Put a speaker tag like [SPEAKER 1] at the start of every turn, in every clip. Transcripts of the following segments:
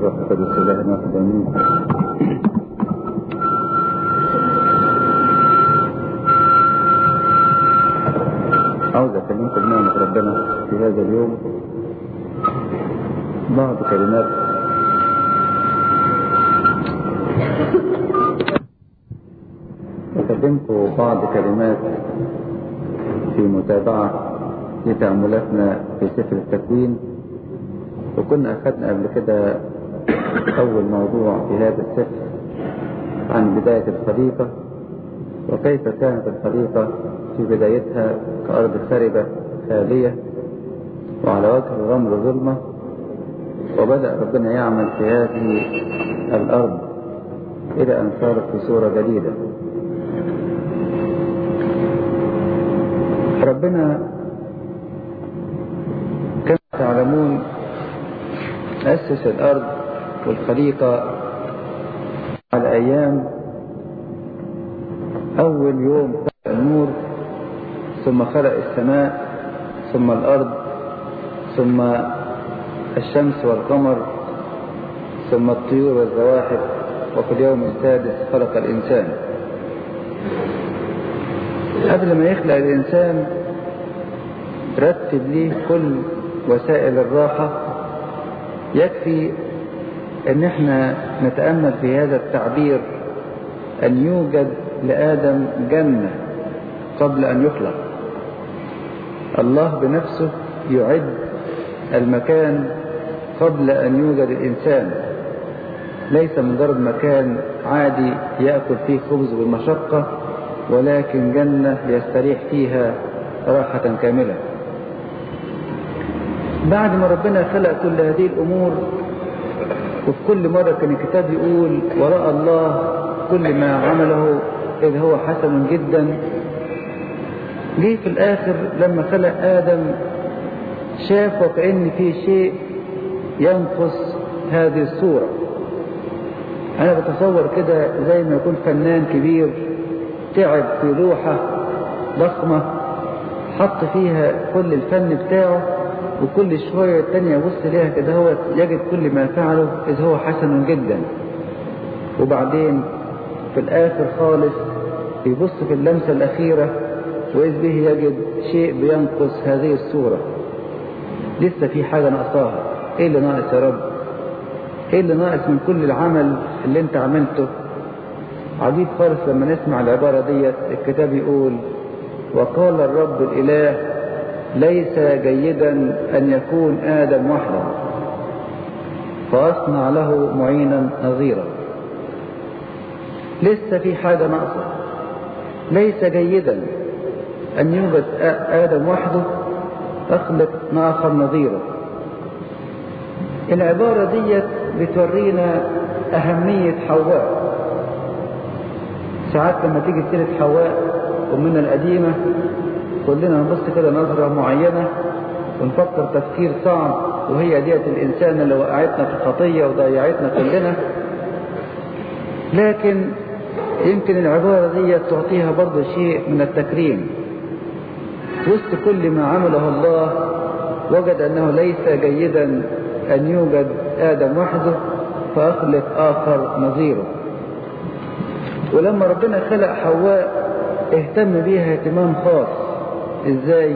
[SPEAKER 1] والروح القدس الله واحد امين عاوز اكلمكم بنعمة ربنا في هذا اليوم بعض كلمات أقدمكم بعض كلمات في متابعة لتأملاتنا في سفر التكوين وكنا أخذنا قبل كده أول موضوع في هذا السفر عن بداية الخليقة وكيف كانت الخليقة في بدايتها كأرض خربة خالية وعلى وجه الغمر ظلمة وبدأ ربنا يعمل في هذه الأرض إلى أن صارت في صورة جديدة ربنا كما تعلمون أسس الأرض والخليقة على أيام أول يوم خلق النور ثم خلق السماء ثم الأرض ثم الشمس والقمر ثم الطيور والزواحف وفي اليوم السادس خلق الإنسان قبل ما يخلق الإنسان رتب ليه كل وسائل الراحة يكفي ان احنا نتأمل في هذا التعبير ان يوجد لآدم جنة قبل ان يخلق الله بنفسه يعد المكان قبل ان يوجد الانسان ليس مجرد مكان عادي يأكل فيه خبز بالمشقة ولكن جنة يستريح فيها راحة كاملة بعد ما ربنا خلق كل هذه الأمور وفي كل مرة كان الكتاب يقول ورأى الله كل ما عمله إذ هو حسن جدا جه في الآخر لما خلق آدم شاف وكأن في شيء ينقص هذه الصورة أنا بتصور كده زي ما يكون فنان كبير تعب في لوحة ضخمة حط فيها كل الفن بتاعه وكل شوية التانية يبص ليها كده هو يجد كل ما فعله إذ هو حسن جدا وبعدين في الآخر خالص يبص في اللمسة الأخيرة وإذ به يجد شيء بينقص هذه الصورة لسه في حاجة ناقصاها إيه اللي ناقص يا رب إيه اللي ناقص من كل العمل اللي أنت عملته عجيب خالص لما نسمع العبارة ديت الكتاب يقول وقال الرب الإله ليس جيدا أن يكون آدم وحده فأصنع له معينا نظيرا لسه في حاجة ناقصة ليس جيدا أن يوجد آدم وحده أخلق آخر نظيرا العبارة ديت بتورينا أهمية حواء ساعات لما تيجي سيرة حواء أمنا القديمة كلنا نبص كده نظرة معينة ونفكر تفكير صعب وهي ديت الإنسان اللي وقعتنا في الخطية وضيعتنا كلنا لكن يمكن العبارة دي تعطيها برضه شيء من التكريم وسط كل ما عمله الله وجد أنه ليس جيدا أن يوجد آدم وحده فأخلق آخر نظيره ولما ربنا خلق حواء اهتم بيها اهتمام خاص ازاي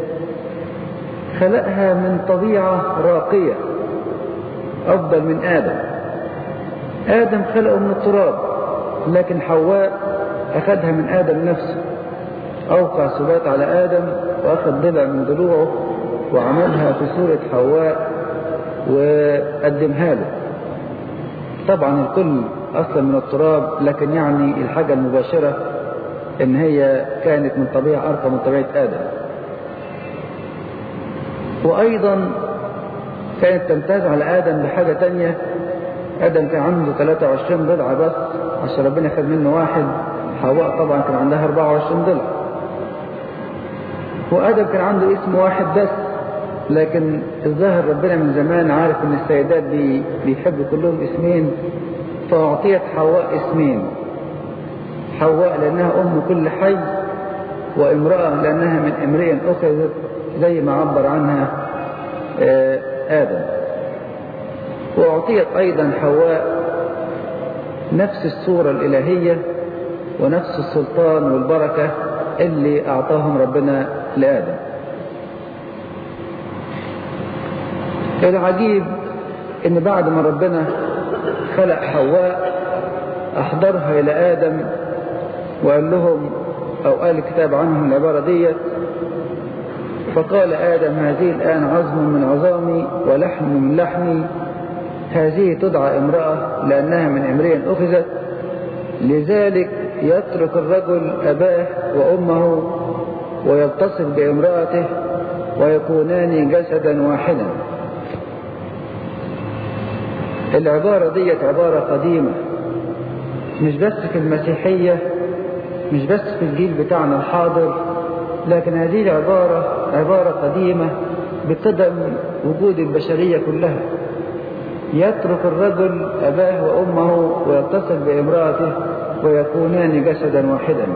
[SPEAKER 1] خلقها من طبيعة راقية افضل من ادم ادم خلقه من التراب لكن حواء اخذها من ادم نفسه اوقع سبات على ادم واخذ ضلع من ضلوعه وعملها في صورة حواء وقدمها له طبعا الكل اصلا من التراب لكن يعني الحاجة المباشرة ان هي كانت من طبيعة ارقى من طبيعة ادم وايضا كانت تمتاز على ادم بحاجة تانية ادم كان عنده 23 ضلع بس عشان ربنا خد منه واحد حواء طبعا كان عندها 24 ضلع وادم كان عنده اسم واحد بس لكن الظاهر ربنا من زمان عارف ان السيدات بي بيحبوا كلهم اسمين فأعطيت حواء اسمين حواء لأنها أم كل حي وامرأة لأنها من امرئ أخذت زي ما عبر عنها آدم وأعطيت أيضا حواء نفس الصورة الإلهية ونفس السلطان والبركة اللي أعطاهم ربنا لآدم العجيب ان بعد ما ربنا خلق حواء احضرها الى ادم وقال لهم او قال الكتاب عنهم العبارة ديت فقال ادم هذه الان عظم من عظامي ولحم من لحمي هذه تدعى امرأة لانها من امرئ اخذت لذلك يترك الرجل اباه وامه ويلتصق بامرأته ويكونان جسدا واحدا العبارة ديت عبارة قديمة مش بس في المسيحية مش بس في الجيل بتاعنا الحاضر لكن هذه العبارة عبارة قديمة بتدم وجود البشرية كلها يترك الرجل أباه وأمه ويتصل بامرأته ويكونان جسدا واحدا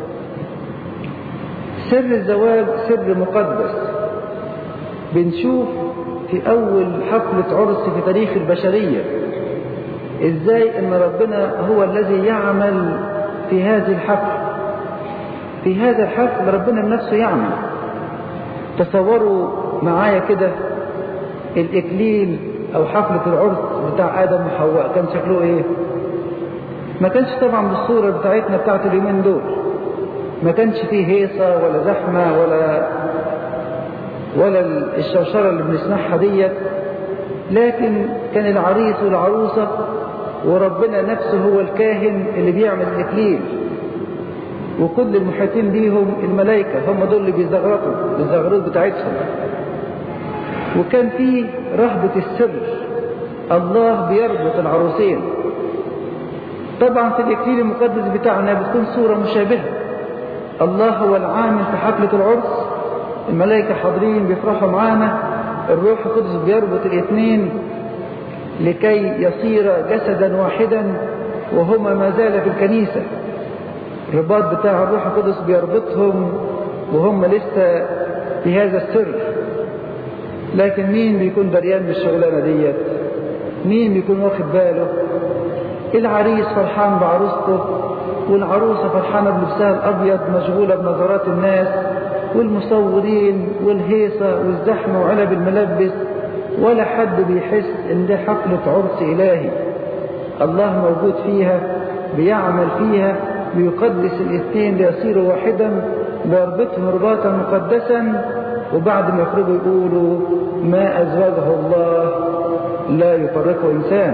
[SPEAKER 1] سر الزواج سر مقدس بنشوف في أول حفلة عرس في تاريخ البشرية إزاي أن ربنا هو الذي يعمل في هذه الحفل في هذا الحفل ربنا بنفسه يعمل تصوروا معايا كده الإكليل أو حفلة العرس بتاع آدم وحواء كان شكله إيه ما كانش طبعا بالصورة بتاعتنا بتاعت اليومين دول ما كانش فيه هيصة ولا زحمة ولا ولا الشوشرة اللي بنسمعها ديت لكن كان العريس والعروسة وربنا نفسه هو الكاهن اللي بيعمل الإكليل وكل المحيطين بيهم الملائكة هم دول اللي بيزغرطوا الزغروط بتاعتهم وكان فيه رهبة السر الله بيربط العروسين طبعا في الإكليل المقدس بتاعنا بتكون صورة مشابهة الله هو العامل في حفلة العرس الملائكة حاضرين بيفرحوا معانا الروح القدس بيربط الاثنين لكي يصير جسدا واحدا وهما ما زال في الكنيسة الرباط بتاع الروح القدس بيربطهم وهم لسه في هذا السر لكن مين بيكون دريان بالشغلانة ديت مين بيكون واخد باله العريس فرحان بعروسته والعروسة فرحانة بلبسها الأبيض مشغولة بنظرات الناس والمصورين والهيصة والزحمة وعلب الملبس ولا حد بيحس ان ده حفلة عرس إلهي الله موجود فيها بيعمل فيها بيقدس الاثنين ليصيروا واحدا بيربطهم رباطا مقدسا وبعد ما يخرجوا يقولوا ما أزواجه الله لا يفرقه إنسان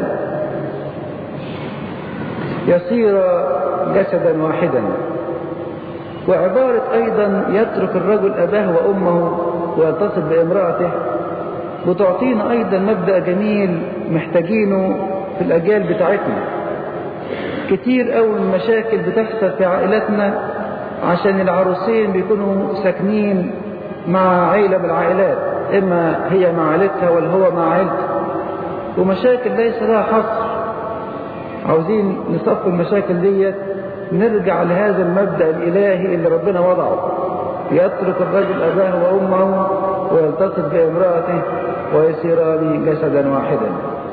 [SPEAKER 1] يصير جسدا واحدا وعبارة أيضا يترك الرجل أباه وأمه ويلتصق بامرأته وتعطينا أيضا مبدأ جميل محتاجينه في الأجيال بتاعتنا كتير قوي من المشاكل بتحصل في عائلاتنا عشان العروسين بيكونوا ساكنين مع عيلة من العائلات إما هي مع عائلتها ولا هو مع عائلته ومشاكل ليس لها حصر عاوزين نصف المشاكل ديت نرجع لهذا المبدأ الإلهي اللي ربنا وضعه يترك الرجل أباه وأمه ويلتصق بامرأته ويصيران جسدا واحدا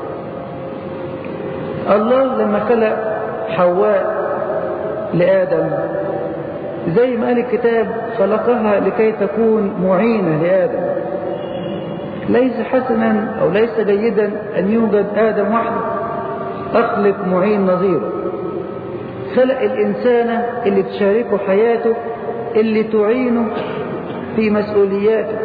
[SPEAKER 1] الله لما خلق حواء لآدم زي ما قال الكتاب خلقها لكي تكون معينة لآدم ليس حسنا أو ليس جيدا أن يوجد آدم وحده أخلق معين نظيره خلق الإنسانة اللي تشاركه حياته اللي تعينه في مسؤولياته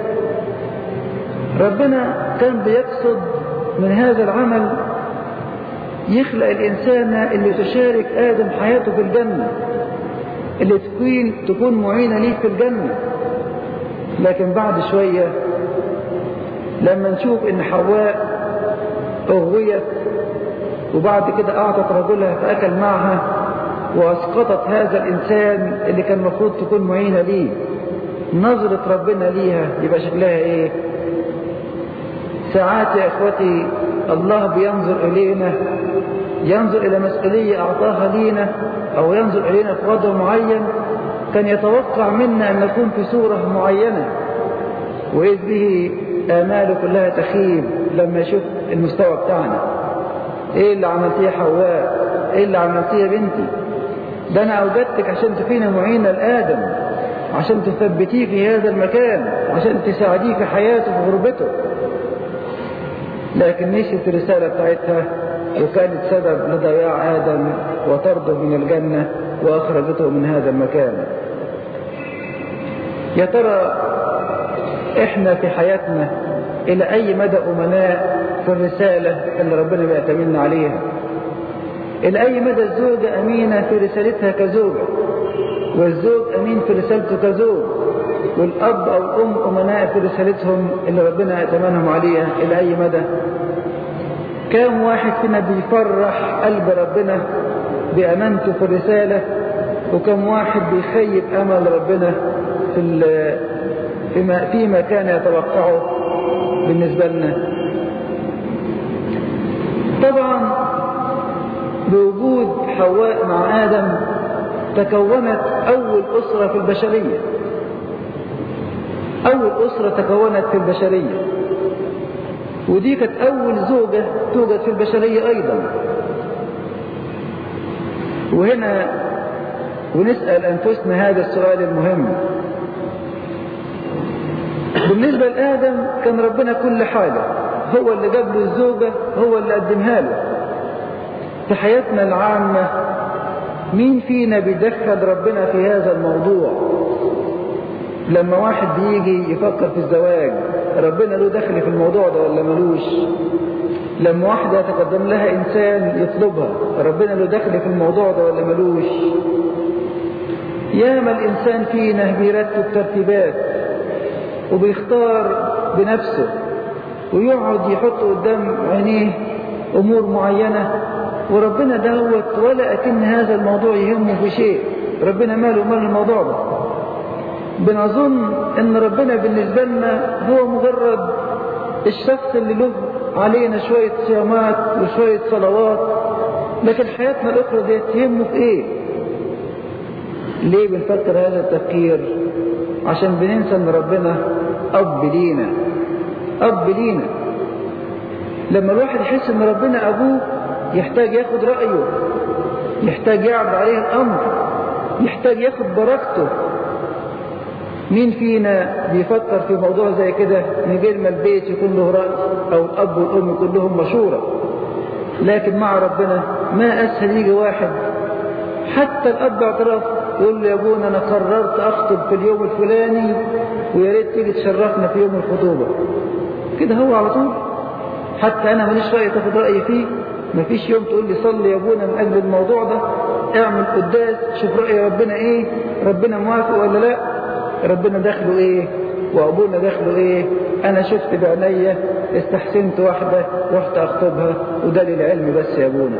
[SPEAKER 1] ربنا كان بيقصد من هذا العمل يخلق الإنسانة اللي تشارك آدم حياته في الجنة اللي تكون, تكون معينة ليه في الجنة لكن بعد شوية لما نشوف ان حواء اغويت وبعد كده اعطت رجلها فاكل معها واسقطت هذا الانسان اللي كان المفروض تكون معينة ليه نظرة ربنا ليها يبقى شكلها ايه ساعات يا اخوتي الله بينظر الينا ينظر الى مسؤولية اعطاها لينا او ينظر الينا في وضع معين كان يتوقع منا ان نكون في صورة معينة وإذ به آماله كلها تخيب لما يشوف المستوى بتاعنا ايه اللي عملتيه يا حواء ايه اللي عملتيه يا بنتي ده انا اوجدتك عشان تكوني معينة لآدم عشان تثبتيه في هذا المكان عشان تساعديه في حياته في غربته لكن نسيت الرسالة بتاعتها وكانت سبب لضياع آدم وطرده من الجنة وأخرجته من هذا المكان يا ترى احنا في حياتنا الى اي مدى امناء في الرسالة اللي ربنا بيأتمنى عليها الى اي مدى الزوجة امينة في رسالتها كزوجة والزوج امين في رسالته كزوج والاب او الام امناء في رسالتهم اللي ربنا يأتمنهم عليها الى اي مدى كم واحد فينا بيفرح قلب ربنا بأمانته في الرسالة وكم واحد بيخيب أمل ربنا في فيما, فيما كان يتوقعه بالنسبة لنا طبعا بوجود حواء مع آدم تكونت أول أسرة في البشرية أول أسرة تكونت في البشرية ودي كانت أول زوجة توجد في البشرية أيضا وهنا ونسأل أنفسنا هذا السؤال المهم بالنسبة لآدم كان ربنا كل حاجة هو اللي جاب له الزوجة هو اللي قدمها له في حياتنا العامة مين فينا بيدخل ربنا في هذا الموضوع لما واحد بيجي يفكر في الزواج ربنا له دخل في الموضوع ده ولا ملوش لما واحدة يتقدم لها إنسان يطلبها ربنا له دخل في الموضوع ده ولا ملوش ياما الإنسان فينا بيرتب ترتيبات وبيختار بنفسه ويقعد يحط قدام عينيه أمور معينة وربنا دوت ولا أكن هذا الموضوع يهمه في شيء ربنا ماله مال الموضوع ده بنظن ان ربنا بالنسبة لنا هو مجرد الشخص اللي له علينا شوية صيامات وشوية صلوات لكن حياتنا الأخرى دي تهمه في ايه ليه بنفكر هذا التفكير عشان بننسى ان ربنا اب لينا اب لينا لما الواحد يحس ان ربنا ابوه يحتاج ياخد رأيه يحتاج يعرض عليه الامر يحتاج ياخد بركته مين فينا بيفكر في موضوع زي كده من غير ما البيت يكون له رأي او الاب والام يكون لهم مشورة لكن مع ربنا ما اسهل يجي واحد حتى الاب اعترف يقول له يا ابونا انا قررت اخطب في اليوم الفلاني ويا ريت تيجي تشرفنا في يوم الخطوبة كده هو على طول حتى انا ماليش رأي تاخد رأيي فيه مفيش يوم تقول لي صلي يا ابونا من اجل الموضوع ده اعمل قداس شوف رأي ربنا ايه ربنا موافق ولا لا ربنا دخله ايه وابونا دخله ايه انا شفت بعينيا استحسنت واحدة رحت اخطبها وده للعلم بس يا ابونا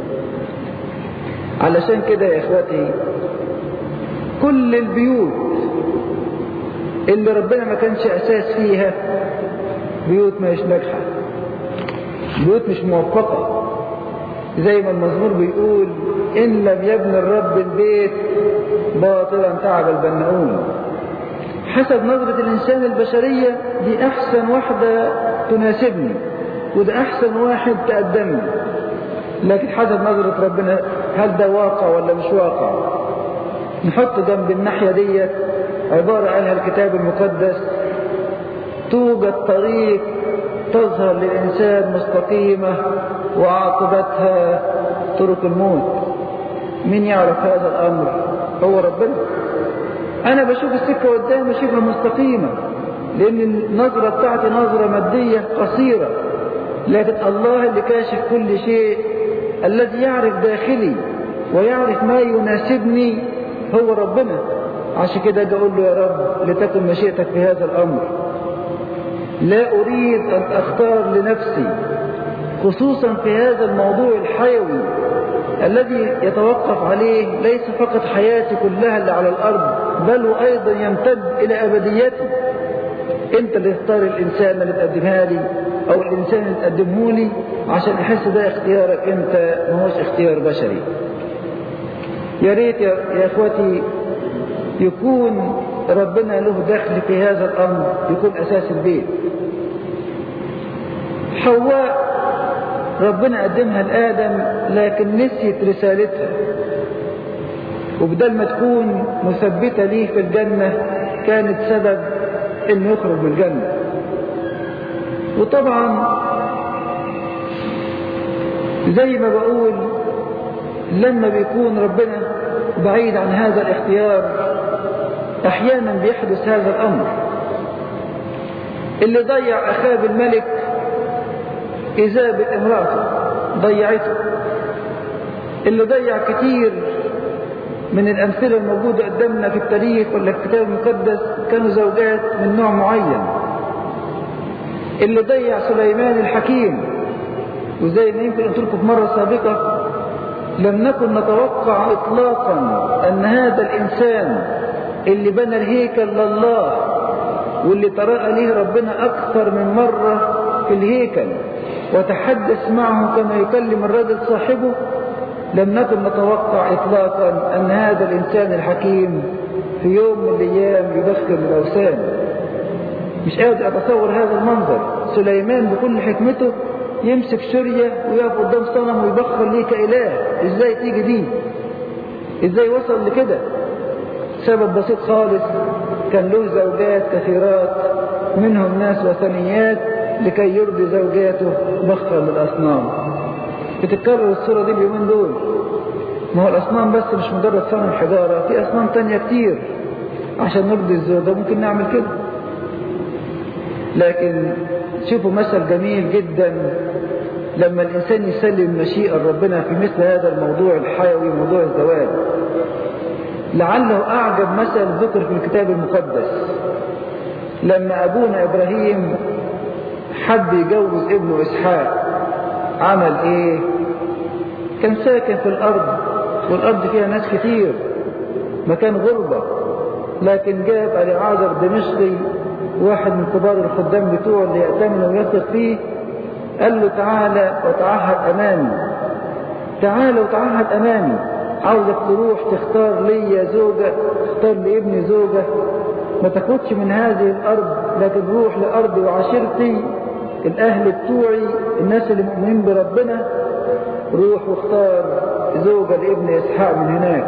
[SPEAKER 1] علشان كده يا اخواتي كل البيوت اللي ربنا ما كانش اساس فيها بيوت مش ناجحة بيوت مش موفقة زي ما المزمور بيقول ان لم يبني الرب البيت باطلا تعب البناؤون حسب نظرة الإنسان البشرية دي أحسن واحدة تناسبني وده أحسن واحد تقدمني لكن حسب نظرة ربنا هل ده واقع ولا مش واقع نحط جنب الناحية دي عبارة قالها الكتاب المقدس توجد طريق تظهر للإنسان مستقيمة وعاقبتها طرق الموت مين يعرف هذا الأمر هو ربنا انا بشوف السكة قدامي اشوفها مستقيمة لان النظرة بتاعتي نظرة مادية قصيرة لكن الله اللي كاشف كل شيء الذي يعرف داخلي ويعرف ما يناسبني هو ربنا عشان كده اجي اقول له يا رب لتكن مشيئتك في هذا الامر لا اريد ان اختار لنفسي خصوصا في هذا الموضوع الحيوي الذي يتوقف عليه ليس فقط حياتي كلها اللي على الأرض بل وأيضا يمتد إلى أبديتي أنت اللي اختار الإنسان اللي تقدمها لي أو الإنسان اللي تقدمه لي عشان أحس ده اختيارك أنت ما هوش اختيار بشري يا ريت يا, يا إخوتي يكون ربنا له دخل في هذا الأمر يكون أساس البيت حواء ربنا قدمها لآدم لكن نسيت رسالتها وبدل ما تكون مثبتة ليه في الجنة كانت سبب انه يخرج من الجنة وطبعا زي ما بقول لما بيكون ربنا بعيد عن هذا الاختيار احيانا بيحدث هذا الامر اللي ضيع اخاب الملك اذابل امراته ضيعته اللي ضيع كتير من الامثله الموجوده قدامنا في التاريخ ولا في الكتاب المقدس كانوا زوجات من نوع معين اللي ضيع سليمان الحكيم وزي ما يمكن قلت لكم في مره سابقه لم نكن نتوقع اطلاقا ان هذا الانسان اللي بنى الهيكل لله واللي تراءى ليه ربنا اكثر من مره في الهيكل وتحدث معه كما يكلم الرجل صاحبه لم نكن نتوقع اطلاقا ان هذا الانسان الحكيم في يوم من الايام يبخر الاوثان مش قادر اتصور هذا المنظر سليمان بكل حكمته يمسك سوريا ويقف قدام صنم ويبخر ليه كإله ازاي تيجي دي ازاي وصل لكده سبب بسيط خالص كان له زوجات كثيرات منهم ناس وثنيات لكي يرضي زوجاته بخر للأصنام بتتكرر الصورة دي اليومين دول ما هو الأصنام بس مش مجرد صنم حجارة في أصنام تانية كتير عشان نرضي الزوجة ممكن نعمل كده لكن شوفوا مثل جميل جدا لما الإنسان يسلم مشيئة ربنا في مثل هذا الموضوع الحيوي موضوع الزواج لعله أعجب مثل ذكر في الكتاب المقدس لما أبونا إبراهيم حب يجوز ابنه إسحاق عمل إيه كان ساكن في الأرض والأرض فيها ناس كتير مكان غربة لكن جاب أليعازر دمشقي واحد من كبار الخدام بتوعه اللي يأتمن ويثق فيه قال له تعالى وتعهد أمامي تعالى وتعهد أمامي عاوزك تروح تختار لي زوجة تختار لابني زوجة ما تاخدش من هذه الأرض لكن روح لأرضي وعشيرتي الأهل بتوعي الناس اللي مؤمنين بربنا روح واختار زوجة لابن إسحاق من هناك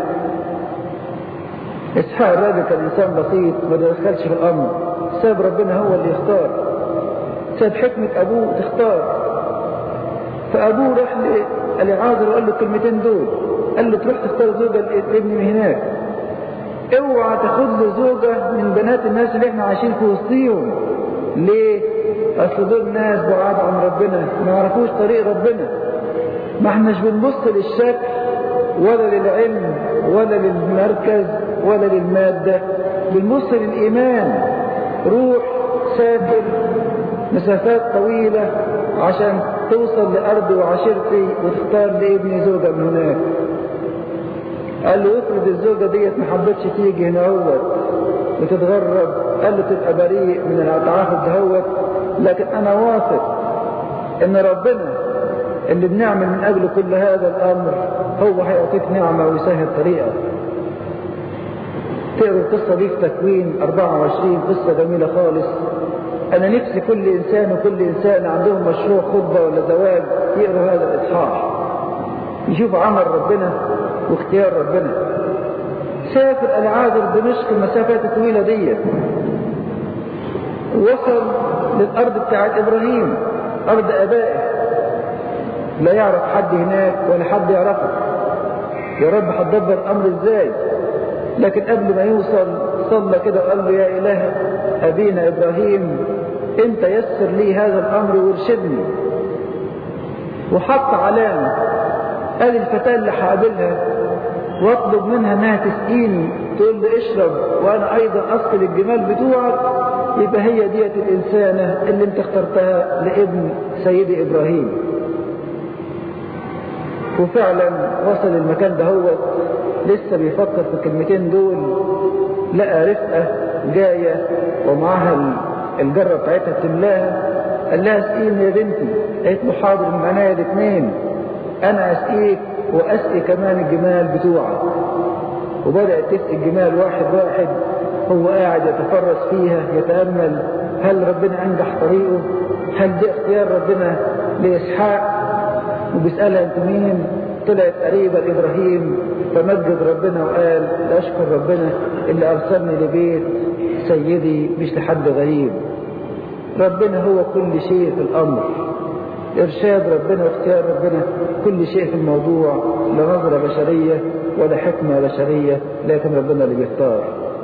[SPEAKER 1] إسحاق الراجل كان إنسان بسيط ما دخلش في الأمر ساب ربنا هو اللي يختار ساب حكمة أبوه تختار فأبوه راح لعازر وقال له الكلمتين دول قال له تروح تختار زوجة لابني من هناك اوعى تاخد له زوجة من بنات الناس اللي احنا عايشين في وسطيهم ليه؟ اصل دول ناس بعاد عن ربنا ما يعرفوش طريق ربنا ما احناش بنبص للشكل ولا للعلم ولا للمركز ولا للمادة بنبص للإيمان روح سافر مسافات طويلة عشان توصل لأرضي وعشيرتي وتختار لابني زوجة من هناك قال له افرض الزوجة ديت ما حبتش تيجي هنا هوت وتتغرب قال له تبقى بريء من التعاقد دهوت لكن انا واثق ان ربنا اللي بنعمل من اجل كل هذا الامر هو هيعطيك نعمة ويسهل طريقك تقروا القصة دي في تكوين 24 قصة جميلة خالص انا نفسي كل انسان وكل انسان عندهم مشروع خطبة ولا زواج يقروا هذا الاصحاح يشوفوا عمل ربنا واختيار ربنا سافر العازر دمشق المسافات الطويلة دي وصل للأرض بتاعت إبراهيم أرض أبائه لا يعرف حد هناك ولا حد يعرفه يا رب هتدبر الأمر إزاي لكن قبل ما يوصل صلى كده وقال له يا إله أبينا إبراهيم أنت يسر لي هذا الأمر وارشدني وحط علامة قال الفتاة اللي هقابلها واطلب منها انها تسقيني تقول لي اشرب وانا ايضا اسقي الجمال بتوعك يبقى هي ديت الانسانة اللي انت اخترتها لابن سيدي ابراهيم وفعلا وصل المكان ده هو لسه بيفكر في الكلمتين دول لقى رفقة جاية ومعاها الجرة بتاعتها تملاها قال لها اسقيني يا بنتي قالت له حاضر من عينيا الاثنين انا اسقيك واسقي كمان الجمال بتوعك وبدأت تسقي الجمال واحد واحد هو قاعد يتفرس فيها يتأمل هل ربنا انجح طريقه هل ده اختيار ربنا لإسحاق وبيسألها انت مين طلعت قريبة لإبراهيم فمجد ربنا وقال أشكر ربنا اللي أرسلني لبيت سيدي مش لحد غريب ربنا هو كل شيء في الأمر إرشاد ربنا واختيار ربنا كل شيء في الموضوع لا نظرة بشرية ولا حكمة بشرية لكن ربنا اللي بيختار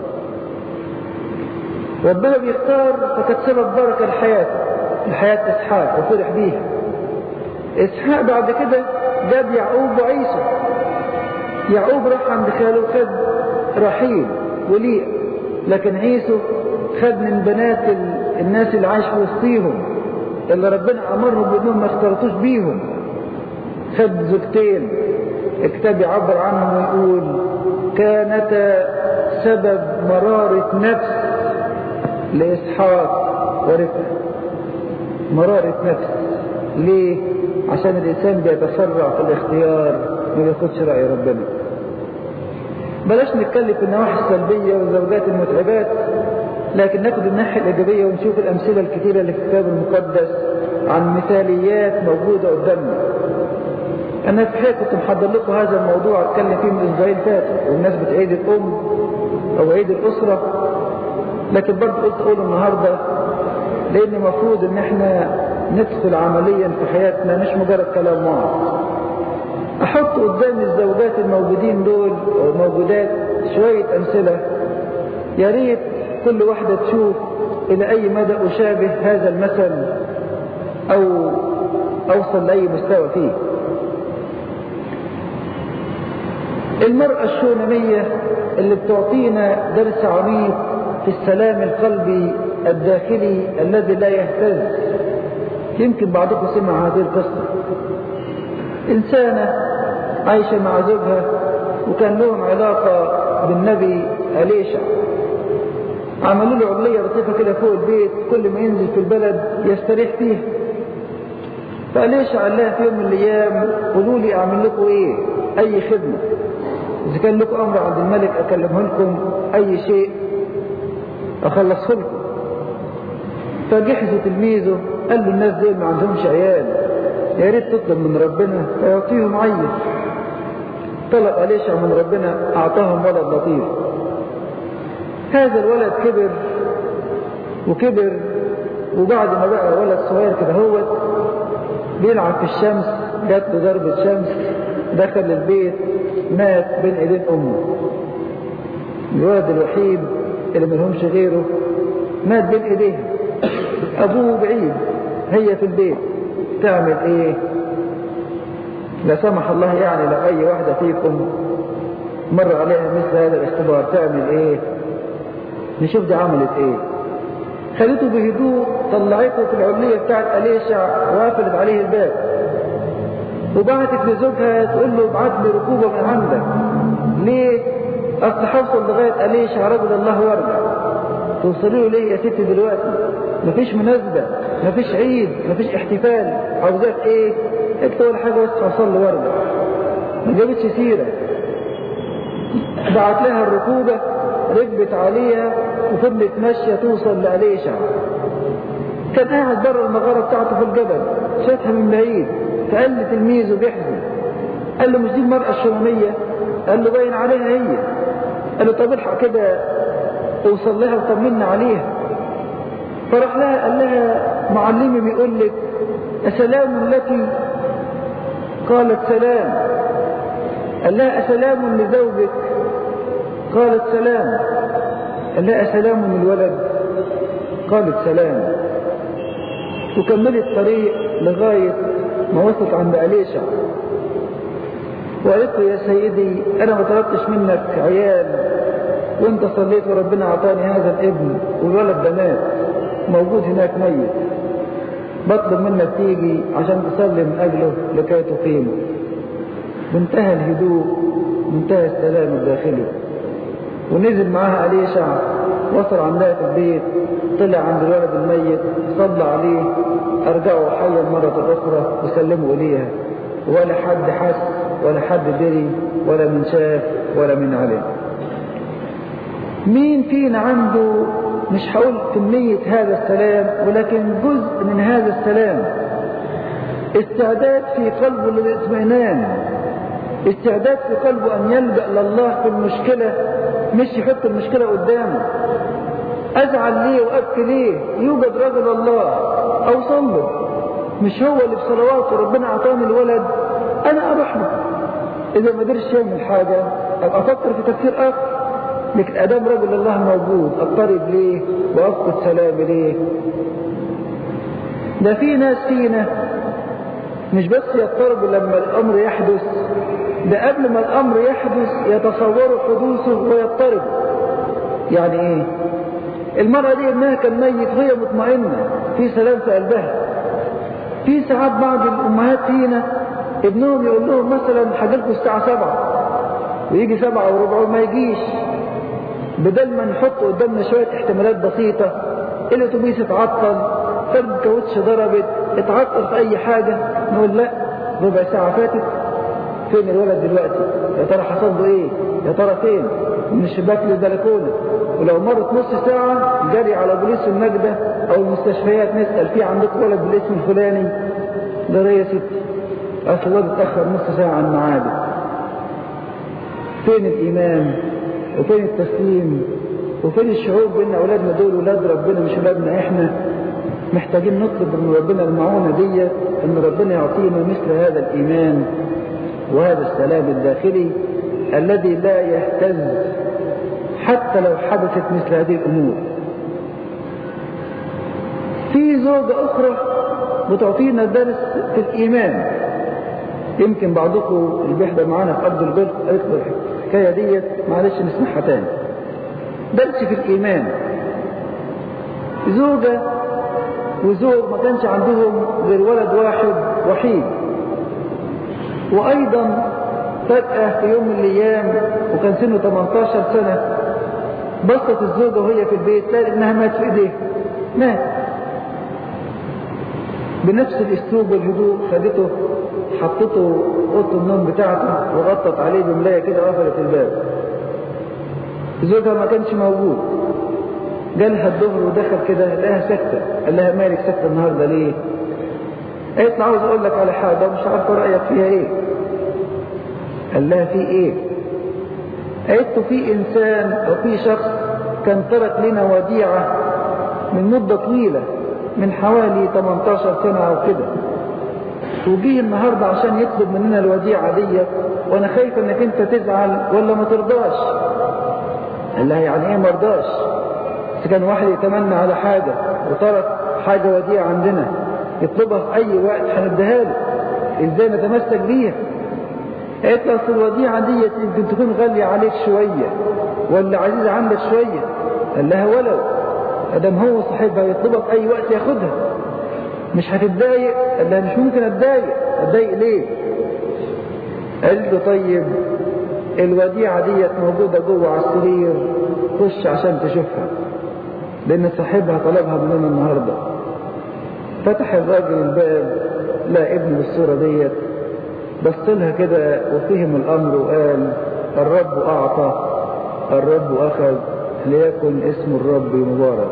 [SPEAKER 1] ربنا بيختار فكانت سبب بركة لحياته لحياة إسحاق وفرح بيها إسحاق بعد كده جاب يعقوب وعيسى يعقوب راح عند خاله خد رحيل وليئة لكن عيسو خد من بنات الناس اللي عايش في وسطيهم اللي ربنا أمرهم بأنهم ما اختلطوش بيهم خد زوجتين الكتاب يعبر عنهم ويقول كانتا سبب مرارة نفس لإسحاق ورفقه مرارة نفس ليه؟ عشان الإنسان بيتسرع في الاختيار ما بياخدش رأي ربنا بلاش نتكلم في النواحي السلبية والزوجات المتعبات لكن ناخد الناحية الإيجابية ونشوف الأمثلة الكثيرة اللي في الكتاب المقدس عن مثاليات موجودة قدامنا أنا في الحقيقة كنت محضر لكم هذا الموضوع أتكلم فيه من أسبوعين فاتوا بمناسبة عيد الأم أو عيد الأسرة لكن برضه قلت أقول النهاردة لأن المفروض إن إحنا ندخل عمليا في حياتنا مش مجرد كلام واعظ أحط قدام الزوجات الموجودين دول أو الموجودات شوية أمثلة يا ريت كل واحدة تشوف إلى أي مدى أشابه هذا المثل أو أوصل لأي مستوى فيه المرأة الشونمية اللي بتعطينا درس عميق في السلام القلبي الداخلي الذي لا يهتز يمكن بعضكم سمع هذه القصة إنسانة عايشة مع زوجها وكان لهم علاقة بالنبي أليشع عملوا له علية لطيفة كده فوق البيت كل ما ينزل في البلد يستريح فيها فأليشع قال لها في يوم من الأيام قولوا لي أعمل لكم إيه أي خدمة إذا كان لكم أمر عند الملك أكلمه لكم أي شيء أخلصه لكم فجحزوا تلميذه قال له الناس دول ما عندهمش عيال يا ريت تطلب من ربنا فيعطيهم عيل طلب أليشع من ربنا أعطاهم ولد لطيف هذا الولد كبر وكبر وبعد ما بقى ولد صغير كده هو بيلعب في الشمس جات له ضربة شمس دخل البيت مات بين ايدين امه الولد الوحيد اللي ملهمش غيره مات بين ايديها ابوه بعيد هي في البيت تعمل ايه لا سمح الله يعني لو اي واحدة فيكم مر عليها مثل هذا الاختبار تعمل ايه نشوف دي عملت ايه خليته بهدوء طلعته في العلية بتاعت أليشع وقفلت عليه الباب وبعتت لزوجها تقول له ابعت لي ركوبة من عندك ليه؟ أصل هوصل لغاية أليشع رجل الله وارجع توصلي له ليه يا ستي دلوقتي؟ مفيش مناسبة مفيش عيد مفيش احتفال عاوزاك ايه؟ قلت ولا حاجة بس هوصل وارجع ما جابتش سيرة بعت لها الركوبة ركبت عليها وفضلت ماشية توصل لأليشع كان قاعد بره المغارة بتاعته في الجبل شافها من بعيد فقال لي تلميذه بيحزن قال له مش دي المرأة الشمامية قال له باين عليها هي قال له طب الحق كده اوصل لها وطمنا عليها فراح لها قال لها معلمي بيقول لك أسلام لك قالت سلام قال لها أسلام لزوجك قالت سلام قال لها أسلام للولد قالت سلام وكملت الطريق لغاية ما وصلت عند أليشع وقالت له يا سيدي أنا ما طلبتش منك عيال وانت صليت وربنا أعطاني هذا الابن والولد ده مات موجود هناك ميت بطلب منك تيجي عشان تصلي من أجله لكي تقيمه بانتهى الهدوء منتهى السلام الداخلي ونزل معاها أليشع وصل عندها في البيت طلع عند الولد الميت صلى عليه أرجعوا حيا مرة أخرى وسلموا إليها ولا حد حس ولا حد دري ولا من شاف ولا من علم مين فينا عنده مش هقول كمية هذا السلام ولكن جزء من هذا السلام استعداد في قلبه للاطمئنان استعداد في قلبه أن يلجأ لله في المشكلة مش يحط المشكلة قدامه أزعل ليه وأبكي ليه يوجد رجل الله أو صلي مش هو اللي بصلواته ربنا أعطاني الولد أنا أروح له إذا ما قدرش يعمل حاجة أبقى أفكر في تفكير آخر لكن أدام رجل الله موجود أضطرب ليه وأفقد سلامي ليه ده في ناس فينا مش بس يضطربوا لما الأمر يحدث ده قبل ما الأمر يحدث يتصوروا حدوثه ويضطربوا يعني إيه المرأة دي ابنها كان ميت وهي مطمئنة في سلام في قلبها في ساعات بعض الأمهات فينا ابنهم يقول لهم مثلا هجيلكوا الساعة سبعة ويجي سبعة وربع وما يجيش بدل ما نحط قدامنا شوية احتمالات بسيطة الاتوبيس اتعطل فرد كاوتش ضربت اتعطل في اي حاجة نقول لا ربع ساعة فاتت فين الولد دلوقتي يا ترى حصل له ايه يا ترى فين من الشباك للبلكونة ولو مرت نص ساعة جري على بوليس النجدة او المستشفيات نسأل في عندكم ولد بالاسم الفلاني ده يا ستي اصل الولد اتأخر نص ساعة عن ميعاده فين الايمان وفين التسليم وفين الشعور بان اولادنا دول ولاد ربنا مش ولادنا احنا محتاجين نطلب من ربنا المعونة دي ان ربنا يعطينا مثل هذا الايمان وهذا السلام الداخلي الذي لا يهتز حتى لو حدثت مثل هذه الامور في زوجة اخرى بتعطينا درس في الايمان يمكن بعضكم اللي بيحضر معانا في ارض البيت يقدر الحكايه ديت معلش نسمعها تاني درس في الايمان زوجة وزوج ما كانش عندهم غير ولد واحد وحيد وايضا فجأة في يوم من الايام وكان سنه 18 سنة بصت الزوجة وهي في البيت لقت انها مات في ايديه مات بنفس الاسلوب والهدوء خدته حطته اوضه النوم بتاعته وغطت عليه بملايه كده وقفلت الباب زوجها ما كانش موجود جالها الظهر ودخل كده لقاها ساكته قال لها مالك ساكته النهارده ليه؟ قالت له عاوز اقول لك على حاجه مش عارفه رايك فيها ايه؟ قال لها في ايه؟ قالت له في انسان او في شخص كان ترك لنا وديعه من مده طويله من حوالي 18 سنه او كده وجيه النهاردة عشان يطلب مننا الوديعة دي وانا خايف انك انت تزعل ولا ما ترضاش قال لها يعني ايه ما رضاش بس كان واحد يتمنى على حاجة وترك حاجة وديعة عندنا يطلبها في اي وقت هنديها له ازاي نتمسك بيها قالت له اصل الوديعة دي يمكن تكون غالية عليك شوية ولا عزيزة عندك شوية قال لها ولو ادم هو صاحبها يطلبها في اي وقت ياخدها مش هتتضايق قال لها مش ممكن اتضايق اتضايق ليه قالت له طيب الوديعة ديت موجودة جوه على السرير خش عشان تشوفها لان صاحبها طلبها مننا النهاردة فتح الراجل الباب لا ابن بالصورة ديت بص لها كده وفهم الامر وقال الرب اعطى الرب اخذ ليكن اسم الرب مبارك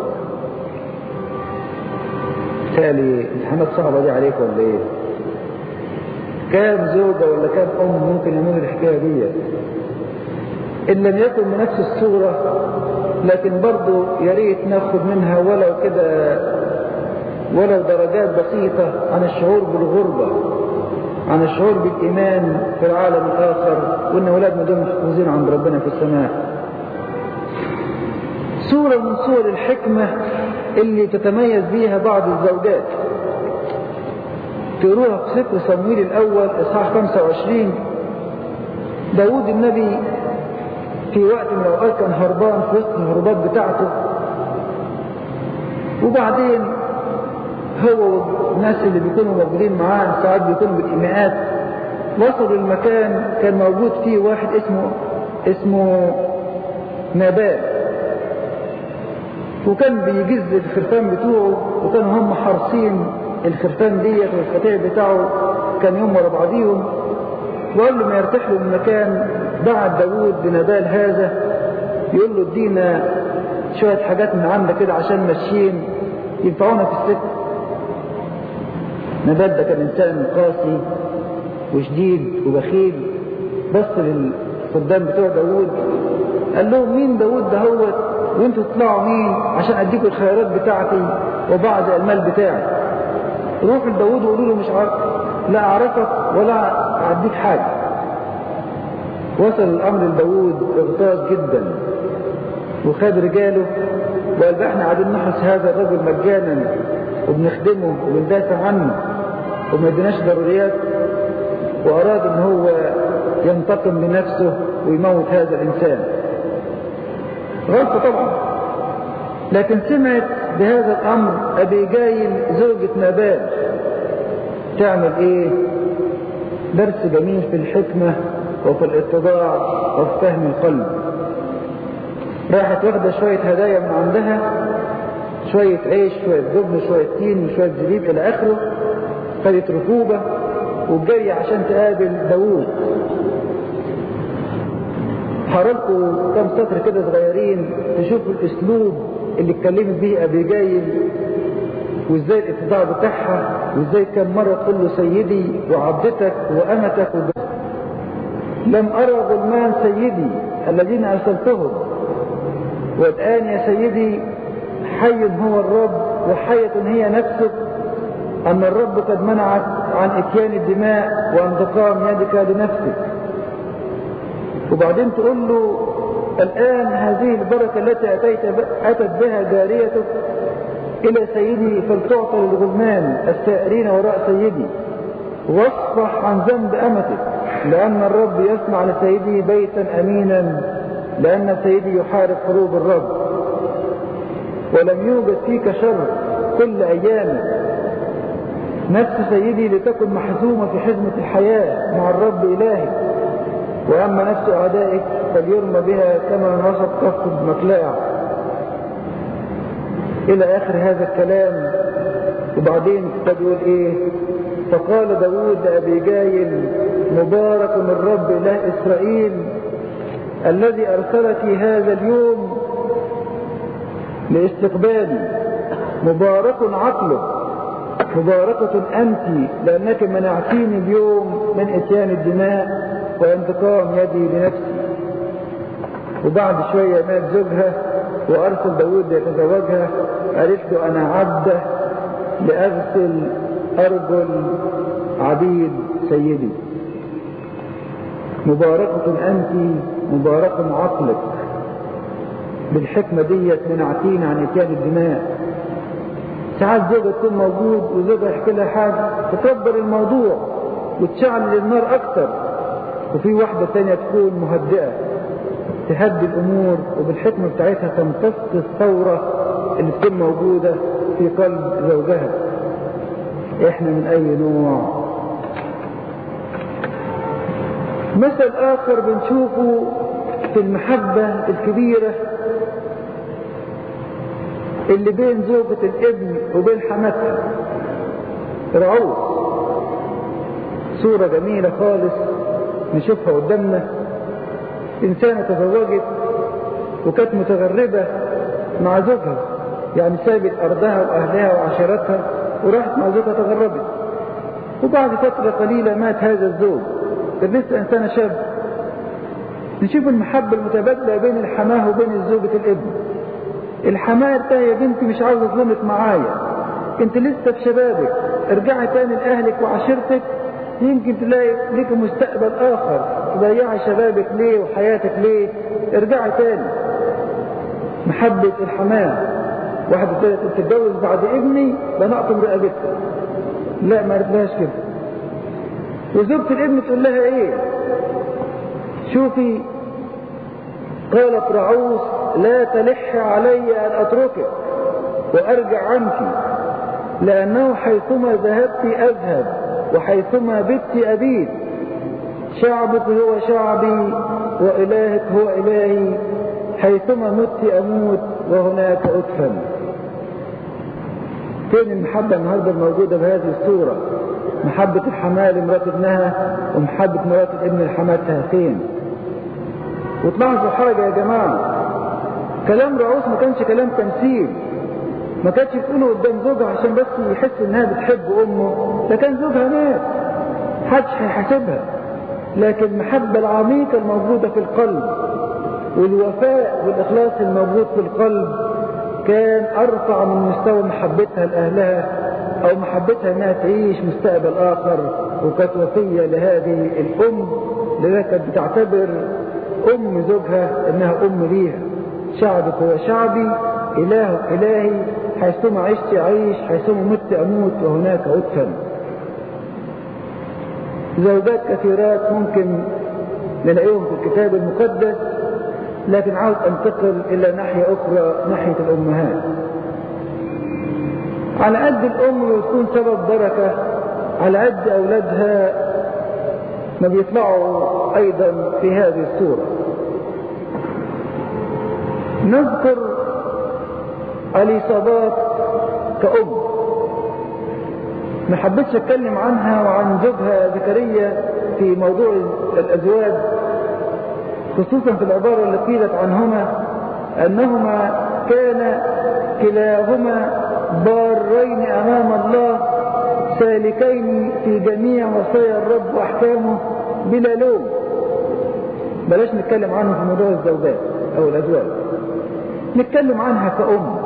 [SPEAKER 1] بالتالي امتحانات صعبة دي عليك ولا ايه كام زوجة ولا كام ام ممكن يعملوا الحكاية دي ان لم يكن بنفس الصورة لكن برضو يا ريت ناخد منها ولو كده ولو درجات بسيطة عن الشعور بالغربة عن الشعور بالإيمان في العالم الآخر وإن أولادنا دول محفوظين عند ربنا في السماء صورة من صور الحكمة اللي تتميز بيها بعض الزوجات تقروها في سفر صمويل الأول إصحاح 25 داود النبي في وقت من الأوقات كان هربان في وسط الهربات بتاعته وبعدين هو والناس اللي بيكونوا موجودين معاه ساعات بيكونوا بالإيماءات وصلوا المكان كان موجود فيه واحد اسمه اسمه نابال وكان بيجز الخرفان بتوعه وكانوا هم حارسين الخرفان ديت والقطيع بتاعه كان يوم ورا بعضيهم وقال له ما يرتاح له المكان بعت داوود بنبال هذا يقول له ادينا شوية حاجات من عندك كده عشان ماشيين ينفعونا في السكة نبال ده كان إنسان قاسي وشديد وبخيل بص للخدام بتوع داوود قال لهم مين داوود ده هو وانتوا تطلعوا مين عشان اديكم الخيارات بتاعتي وبعض المال بتاعي روحوا لداوود وقولوا له مش عارف لا اعرفك ولا اديك حاجه وصل الامر لداوود اغتاظ جدا وخد رجاله وقال بقى احنا قاعدين نحرس هذا الرجل مجانا وبنخدمه وبندافع عنه وما يديناش ضروريات واراد ان هو ينتقم لنفسه ويموت هذا الانسان غلطه طبعا لكن سمعت بهذا الامر ابي جايل زوجة نبال تعمل ايه درس جميل في الحكمة وفي الاتضاع وفي فهم القلب راحت واخدة شوية هدايا من عندها شوية عيش شوية جبن شوية تين وشوية زبيب إلى آخره خدت ركوبة وجري عشان تقابل داوود هقرالكم كام سطر كده صغيرين تشوفوا الاسلوب اللي اتكلمت به ابي جايل وازاي الاتضاع بتاعها وازاي كم مرة تقول له سيدي وعبدتك وامتك وجدتك لم ارى ظلمان سيدي الذين ارسلتهم والان يا سيدي حي هو الرب وحية هي نفسك أن الرب قد منعك عن إتيان الدماء وانتقام يدك لنفسك وبعدين تقول له الآن هذه البركة التي أتيت أتت بها جاريتك إلى سيدي فلتعطى للغلمان السائرين وراء سيدي واصفح عن ذنب أمتك لأن الرب يصنع لسيدي بيتا أمينا لأن سيدي يحارب حروب الرب ولم يوجد فيك شر كل أيامك نفس سيدي لتكن محزومة في حزمة الحياة مع الرب إلهك وأما نفس أعدائك فليرمى بها كما نشط كف مقلاع إلى آخر هذا الكلام وبعدين تقول إيه فقال داود لأبي جايل مبارك الرب إله إسرائيل الذي أرسلك هذا اليوم لاستقبالي مبارك عقلك مباركة أنت لأنك منعتيني اليوم من إتيان الدماء وانتقام يدي لنفسي وبعد شوية مات زوجها وأرسل داود يتزوجها قالت له أنا عبدة لأغسل أرجل عبيد سيدي مباركة أنت مبارك عقلك بالحكمة ديت منعتين عن اتيان الدماء ساعات زوجة تكون موجود وزوجها يحكي لها حاجة تكبر الموضوع وتشعل النار أكتر وفي واحدة تانية تكون مهدئة تهدي الأمور وبالحكمة بتاعتها تمتص الثورة اللي تكون موجودة في قلب زوجها احنا من أي نوع مثل آخر بنشوفه في المحبة الكبيرة اللي بين زوجة الابن وبين حماتها رعوز صورة جميلة خالص نشوفها قدامنا إنسانة تزوجت وكانت متغربة مع زوجها يعني سابت أرضها وأهلها وعشيرتها وراحت مع زوجها تغربت وبعد فترة قليلة مات هذا الزوج كان لسه إنسانة شاب نشوف المحبة المتبادلة بين الحماه وبين زوجة الابن الحماه ده يا بنتي مش عاوز اظلمك معايا انت لسه في شبابك ارجعي تاني لاهلك وعشيرتك يمكن تلاقي لك مستقبل اخر تضيعي شبابك ليه وحياتك ليه ارجعي تاني محبة الحماه واحدة تانية تتجوز بعد ابني لنقطم رقبتها لا ما قالتلهاش كده وزوجة الابن تقول لها ايه شوفي قالت رعوس لا تلح علي أن أتركك وأرجع عنك لأنه حيثما ذهبت أذهب وحيثما بت أبيت شعبك هو شعبي وإلهك هو إلهي حيثما مت أموت وهناك أدفن فين المحبة النهاردة الموجودة بهذه الصورة محبة الحماة لمرات ابنها ومحبة مرات الابن لحماتها فين وتلاحظوا حاجة يا جماعة كلام رعوس ما كانش كلام تمثيل ما كانتش تقوله قدام زوجها عشان بس يحس انها بتحب امه ده كان زوجها مات محدش هيحاسبها لكن المحبة العميقة الموجودة في القلب والوفاء والإخلاص الموجود في القلب كان أرفع من مستوى محبتها لأهلها أو محبتها أنها تعيش مستقبل آخر وكانت وفية لهذه الأم لذلك كانت بتعتبر أم زوجها أنها أم ليها شعبك هو شعبي إله إلهي حيثما عشت أعيش حيثما مت أموت وهناك أدفن زوجات كثيرات ممكن نلاقيهم في الكتاب المقدس لكن عاوز انتقل إلى ناحية أخرى ناحية الأمهات على قد الأم يكون سبب بركة على قد أولادها ما بيطلعوا أيضا في هذه الصورة نذكر اليصابات كأم ما حبيتش اتكلم عنها وعن زوجها زكريا في موضوع الازواج خصوصا في العبارة اللي قيلت عنهما انهما كان كلاهما بارين امام الله سالكين في جميع وصايا الرب واحكامه بلا لوم بلاش نتكلم عنه في موضوع الزوجات او الازواج نتكلم عنها كأم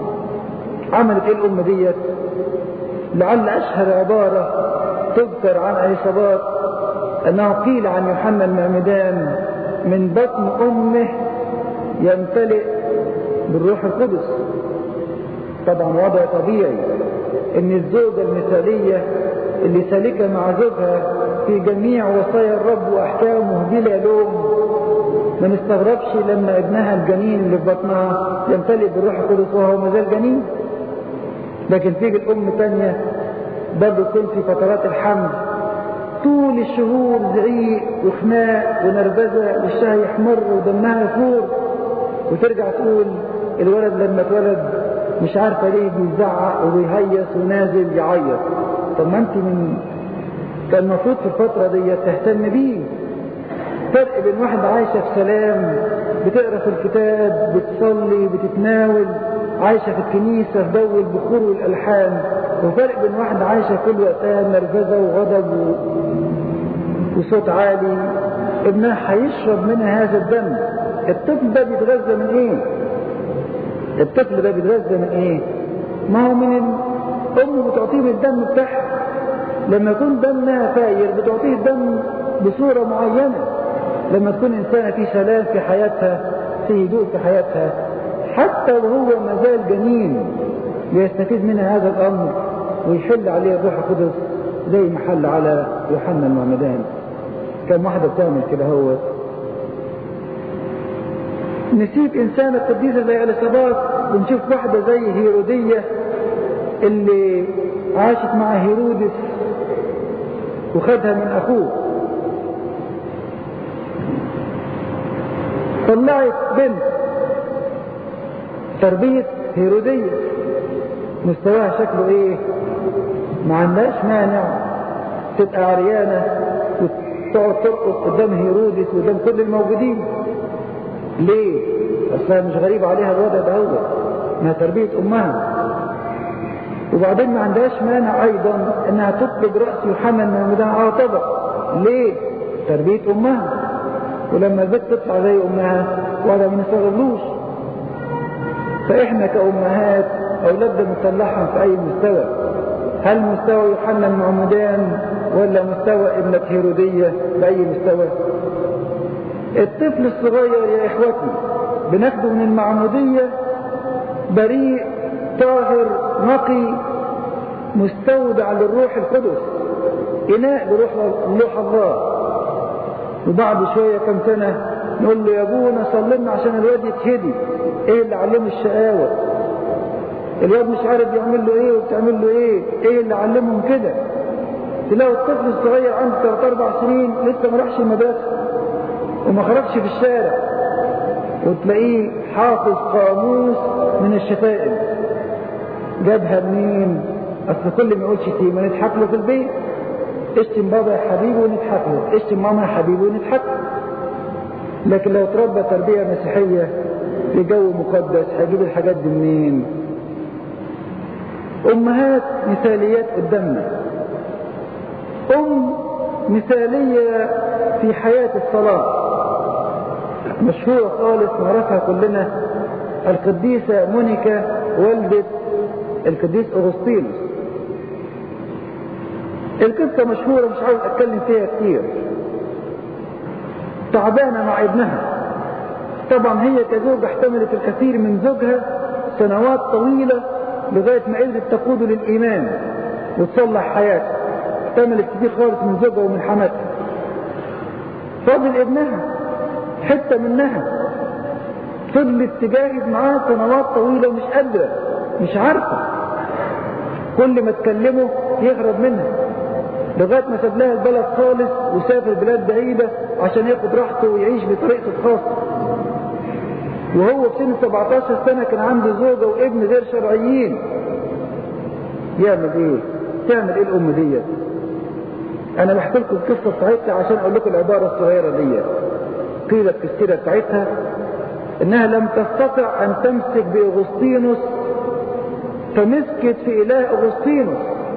[SPEAKER 1] عملت ايه الام ديت لعل اشهر عبارة تذكر عن عيصبات انه قيل عن يوحنا المعمدان من بطن امه يمتلئ بالروح القدس طبعا وضع طبيعي ان الزوجة المثالية اللي سالكة مع زوجها في جميع وصايا الرب واحكامه بلا لوم ما نستغربش لما ابنها الجنين اللي في بطنها يمتلئ بالروح القدس وهو مازال جنين لكن تيجي الام تانية برضه تكون في فترات الحمل طول الشهور زعيق وخناق ونرفزة والشهي يحمر ودمها يفور وترجع تقول الولد لما اتولد مش عارفة ليه بيزعق وبيهيص ونازل يعيط طب ما انت من كان المفروض في الفترة دي تهتم بيه فرق بين واحد عايشة في سلام بتقرا في الكتاب بتصلي بتتناول عايشة في الكنيسة في جو البخور والألحان وفرق بين واحد عايشة كل وقتها نرفزة وغضب و... وصوت عالي ابنها هيشرب منها هذا الدم الطفل ده بيتغذى من ايه الطفل ده بيتغذى من ايه ما هو من امه بتعطيه الدم بتاعها لما يكون دمها فاير بتعطيه الدم بصورة معينة لما تكون إنسانة في سلام في حياتها في هدوء في حياتها حتى وهو مازال جنين ليستفيد منها هذا الأمر ويحل عليه الروح القدس زي ما حل على يوحنا المعمدان كم واحدة بتعمل كده هو نسيب إنسانة قديسة زي اليصابات ونشوف واحدة زي هيرودية اللي عاشت مع هيرودس وخدها من أخوه طلعت بنت تربية هيرودية مستواها شكله ايه ما عندهاش مانع تبقى عريانة وتقعد ترقص قدام هيرودس وقدام كل الموجودين ليه اصلا مش غريب عليها الوضع ده هو انها تربية امها وبعدين ما عندهاش مانع ايضا انها تطلب رأس يوحنا المعمدان على طبق ليه تربية امها ولما البنت تطلع زي امها ولا ما نستغلوش فاحنا كامهات اولادنا مطلعهم في اي مستوى هل مستوى يوحنا المعمدان ولا مستوى ابنة هيرودية بأي مستوى الطفل الصغير يا إخوتي بناخده من المعمودية بريء طاهر نقي مستودع للروح القدس إناء لروح روح الله وبعد شوية كم سنة نقول له يا ابونا صلينا عشان الواد يتهدي ايه اللي علمه الشقاوة الواد مش عارف يعمل له ايه وبتعمل له ايه ايه اللي علمهم كده تلاقوا الطفل الصغير عنده 3 4 سنين لسه ما راحش المدرسه وما خرجش في الشارع وتلاقيه حافظ قاموس من الشتائم جابها منين اصل كل ما يقول شتيمه نضحك له في البيت اشتم بابا يا حبيبي ونضحك له اشتم ماما يا حبيبي ونضحك لكن لو تربى تربيه مسيحيه في جو مقدس هيجيب الحاجات دي منين امهات مثاليات قدامنا أم مثالية في حياة الصلاة مشهورة خالص نعرفها كلنا القديسة مونيكا والدة القديس أغسطينوس القصة مشهورة مش عاوز أتكلم فيها كتير تعبانة مع ابنها طبعا هي كزوجة احتملت الكثير من زوجها سنوات طويلة لغاية ما قدرت تقوده للإيمان وتصلح حياته احتملت كتير خالص من زوجها ومن حماتها فاضل ابنها حتة منها فضلت تجاهد معاه سنوات طويلة ومش قادرة مش عارفة كل ما تكلمه يهرب منها لغاية ما ساب لها البلد خالص وسافر بلاد بعيدة عشان ياخد راحته ويعيش بطريقته الخاصة وهو في سن 17 سنة كان عنده زوجة وابن غير شرعيين يعمل ايه تعمل ايه الام ديت انا بحكي لكم القصة بتاعتها عشان اقول لكم العبارة الصغيرة ديت قيلت في السيرة بتاعتها انها لم تستطع ان تمسك باغسطينوس فمسكت في اله اغسطينوس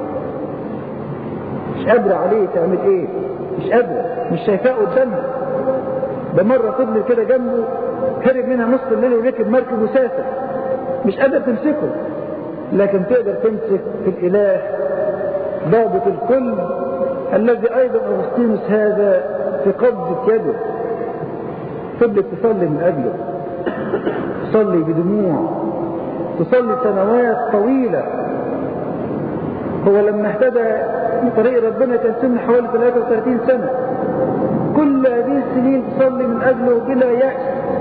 [SPEAKER 1] مش قادرة عليه تعمل ايه مش قادرة مش شايفاه قدامها ده مرة فضل كده جنبه هرب منها نص الليل وركب مركب وسافر مش قادر تمسكه لكن تقدر تمسك في الاله ضابط الكل الذي ايضا اغسطينوس هذا في قبضة يده فضلت تصلي من اجله تصلي بدموع تصلي سنوات طويلة هو لما اهتدى من طريق ربنا كان سن حوالي 33 سنة كل هذه السنين تصلي من أجله بلا يأس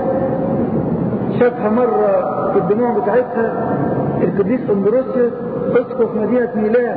[SPEAKER 1] شافها مرة في الدموع بتاعتها القديس أمبروسيوس أسقف مدينة ميلان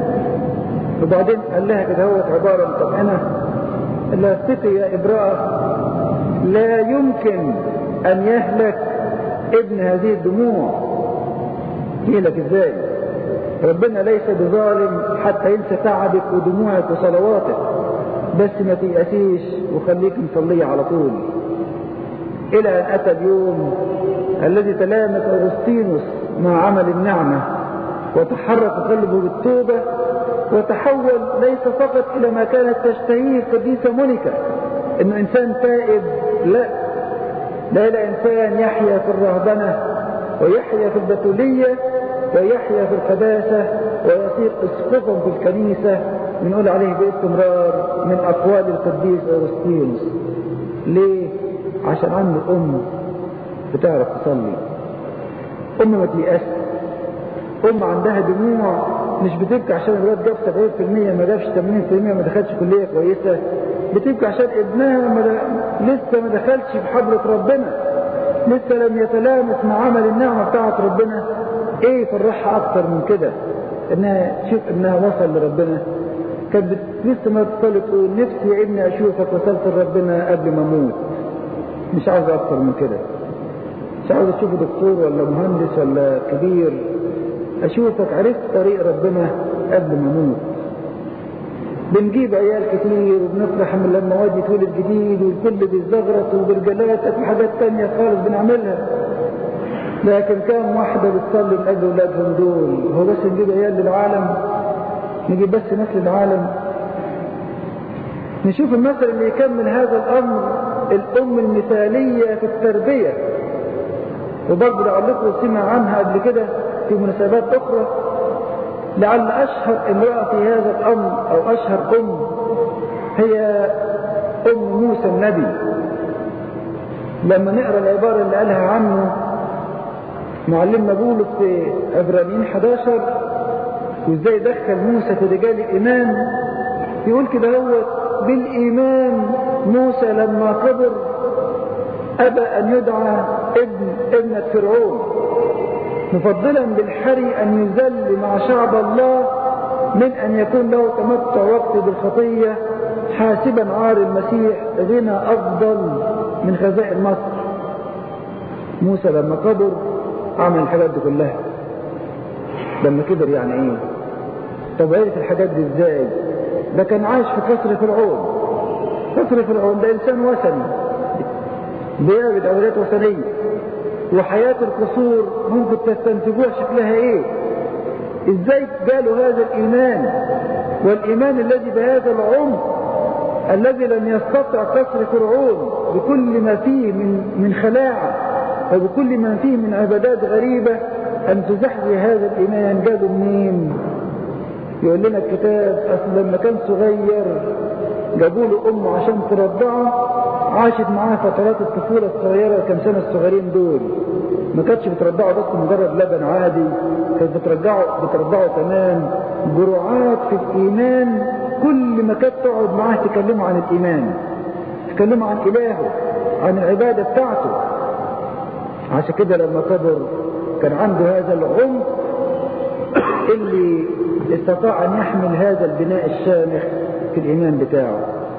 [SPEAKER 1] وبعدين قال لها كده هو عبارة مطمئنة قال لها ثقي يا إبراء لا يمكن أن يهلك ابن هذه الدموع يهلك ازاي ربنا ليس بظالم حتى ينسى تعبك ودموعك وصلواتك بس ما تيأسيش وخليك مصلية على طول إلى أن أتى اليوم الذي تلامس أغسطينوس مع عمل النعمة وتحرك قلبه بالتوبة وتحول ليس فقط إلى ما كانت تشتهيه القديسة مونيكا إنه إنسان تائب لا لا إلى إنسان يحيا في الرهبنة ويحيا في البتولية ويحيا في القداسة ويصير اسقفا في الكنيسة بنقول عليه باستمرار من أقوال القديس أغسطينوس ليه؟ عشان عنده أم بتعرف تصلي أم ما تيأس أم عندها دموع مش بتبكي عشان الولاد جاب 70% ما جابش 80% ما دخلش كلية كويسة بتبكي عشان ابنها ما لسه ما دخلش في حضرة ربنا لسه لم يتلامس مع عمل النعمة بتاعت ربنا ايه فرحها اكتر من كده انها تشوف ابنها وصل لربنا كانت لسه ما تصلي تقول نفسي يا ابني اشوفك وصلت لربنا قبل ما اموت مش عاوز اكتر من كده مش عاوز اشوفه دكتور ولا مهندس ولا كبير اشوفك عرفت طريق ربنا قبل ما اموت بنجيب عيال كتير وبنفرح من لما واد يتولد جديد والكل بيزغرط وبرجلاتك وحاجات تانية خالص بنعملها لكن كم واحدة بتصلي من أجل أولادهم دول هو بس نجيب عيال للعالم نجيب بس ناس للعالم نشوف المثل اللي يكمل هذا الأمر الأم المثالية في التربية وبرضه لعلكم سمع عنها قبل كده في مناسبات أخرى لعل أشهر امرأة في هذا الأمر أو أشهر أم هي أم موسى النبي لما نقرأ العبارة اللي قالها عنه معلمنا بولس في عبرانيين 11 وازاي دخل موسى في رجال الإيمان يقول كده هو بالإيمان موسى لما كبر أبى أن يدعى ابن ابنة فرعون مفضلا بالحري أن يذل مع شعب الله من أن يكون له تمتع وقت بالخطية حاسبا عار المسيح غنى أفضل من خزائن مصر موسى لما كبر عمل الحاجات دي كلها لما كبر يعني ايه طب عرف الحاجات دي ازاي ده كان عايش في قصر فرعون قصر فرعون ده انسان وثني بيعبد عبادات وثنيه وحياة القصور ممكن تستنتجوها شكلها ايه ازاي جاله هذا الايمان والإيمان الذي بهذا العمق الذي لم يستطع كسر فرعون بكل ما فيه من من خلاعة وبكل ما فيه من عبادات غريبة أن تزحزح هذا الإيمان جابوا منين؟ يقول لنا الكتاب أصل لما كان صغير جابوا له أمه عشان ترضعه عاشت معاه فترات الطفولة الصغيرة كم سنة الصغيرين دول ما كانتش بترضعه بس مجرد لبن عادي كانت بترضعه بترضعه كمان جرعات في الإيمان كل ما كانت تقعد معاه تكلمه عن الإيمان تكلمه عن إلهه عن العبادة بتاعته عشان كده لما كبر كان عنده هذا العمق اللي استطاع أن يحمل هذا البناء الشامخ في الإيمان بتاعه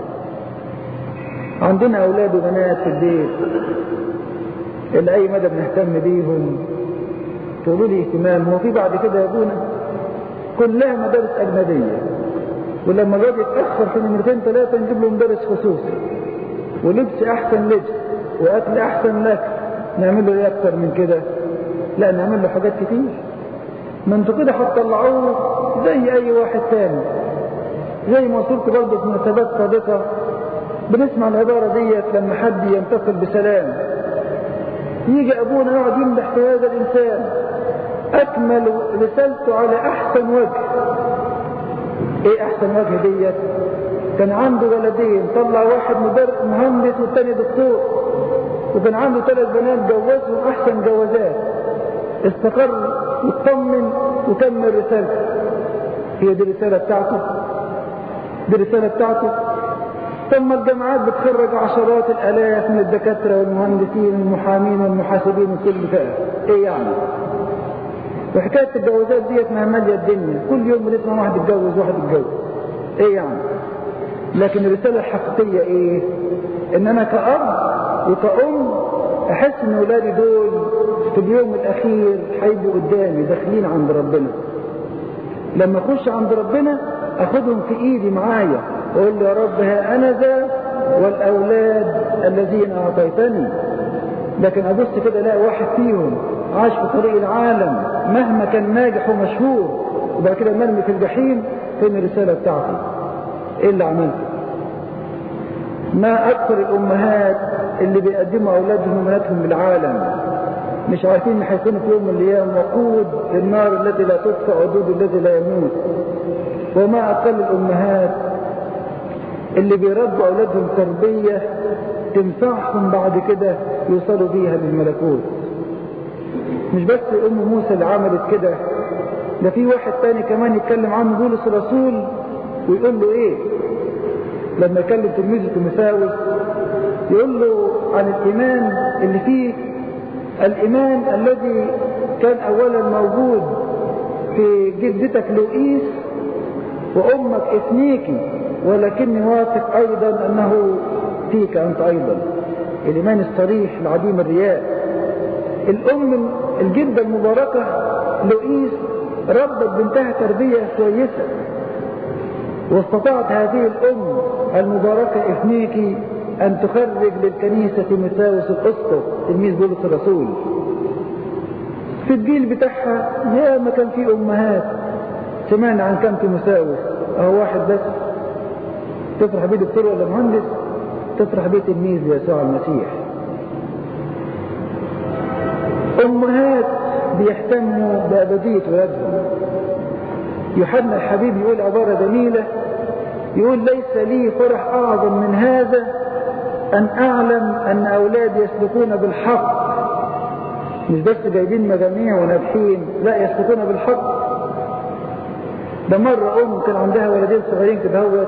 [SPEAKER 1] عندنا أولاد وبنات في البيت اللي أي مدى بنهتم بيهم تقولوا لي اهتمام هو في بعد كده يا ابونا كلها مدارس أجنبية ولما الواد يتأخر في نمرتين ثلاثة نجيب له مدرس خصوصي ولبس أحسن لبس وأكل أحسن لك نعمل له إيه أكتر من كده لا نعمل له حاجات كتير ما انتوا كده هتطلعوه زي أي واحد تاني زي ما وصلت برضه في مناسبات سابقة بنسمع العبارة ديت لما حد ينتقل بسلام يجي أبونا يقعد يمدح في هذا الإنسان أكمل رسالته على أحسن وجه إيه أحسن وجه ديت كان عنده ولدين طلع واحد مدرس مهندس والتاني دكتور وكان عنده ثلاث بنات جوزهم أحسن جوازات استقر واطمن وكمل رسالته هي دي الرسالة بتاعته دي الرسالة بتاعته ثم الجامعات بتخرج عشرات الآلاف من الدكاترة والمهندسين والمحامين والمحاسبين وكل فئة إيه يعني؟ وحكاية الجوازات ديت ما مالية الدنيا كل يوم بنسمع واحد اتجوز واحد اتجوز إيه يعني؟ لكن الرسالة الحقيقية إيه؟ إن أنا كأب وكأم أحس إن أولادي دول في اليوم الأخير هيبقوا قدامي داخلين عند ربنا لما أخش عند ربنا أخدهم في إيدي معايا وأقول له يا رب ها أنا ذا والأولاد الذين أعطيتني لكن أبص كده ألاقي واحد فيهم عاش في طريق العالم مهما كان ناجح ومشهور وبعد كده مرمي في الجحيم فين الرسالة بتاعتي إيه اللي عملته ما أكثر الأمهات اللي بيقدموا أولادهم وبناتهم بالعالم مش عارفين ان هيكونوا في يوم من الايام وقود النار الذي لا تطفأ ودود الذي لا يموت وما اقل الامهات اللي بيربوا اولادهم تربيه تنفعهم بعد كده يوصلوا بيها للملكوت مش بس ام موسى اللي عملت كده ده في واحد تاني كمان يتكلم عنه بولس الرسول ويقول له ايه لما يكلم تلميذه تيموثاوس يقول له عن الايمان اللي فيه الإيمان الذي كان أولا موجود في جدتك لوئيس وأمك إثنيكي ولكني واثق أيضا أنه فيك أنت أيضا الإيمان الصريح العديم الرياء الأم الجدة المباركة لوئيس ربت بنتها تربية كويسة واستطاعت هذه الأم المباركة إثنيكي أن تخرج للكنيسة تيموثاوس الأسقف تلميذ بولس الرسول في الجيل بتاعها يا ما كان في أمهات سمعنا عن كم تيموثاوس أهو واحد بس تفرح بيه دكتور ولا مهندس تفرح بيه تلميذ يسوع المسيح أمهات بيهتموا بأبدية ولادهم يوحنا الحبيب يقول عبارة جميلة يقول ليس لي فرح أعظم من هذا أن أعلم أن أولادي يسلكون بالحق مش بس جايبين مجاميع ونابحين لا يسلكون بالحق ده مرة أم كان عندها ولدين صغيرين كده هو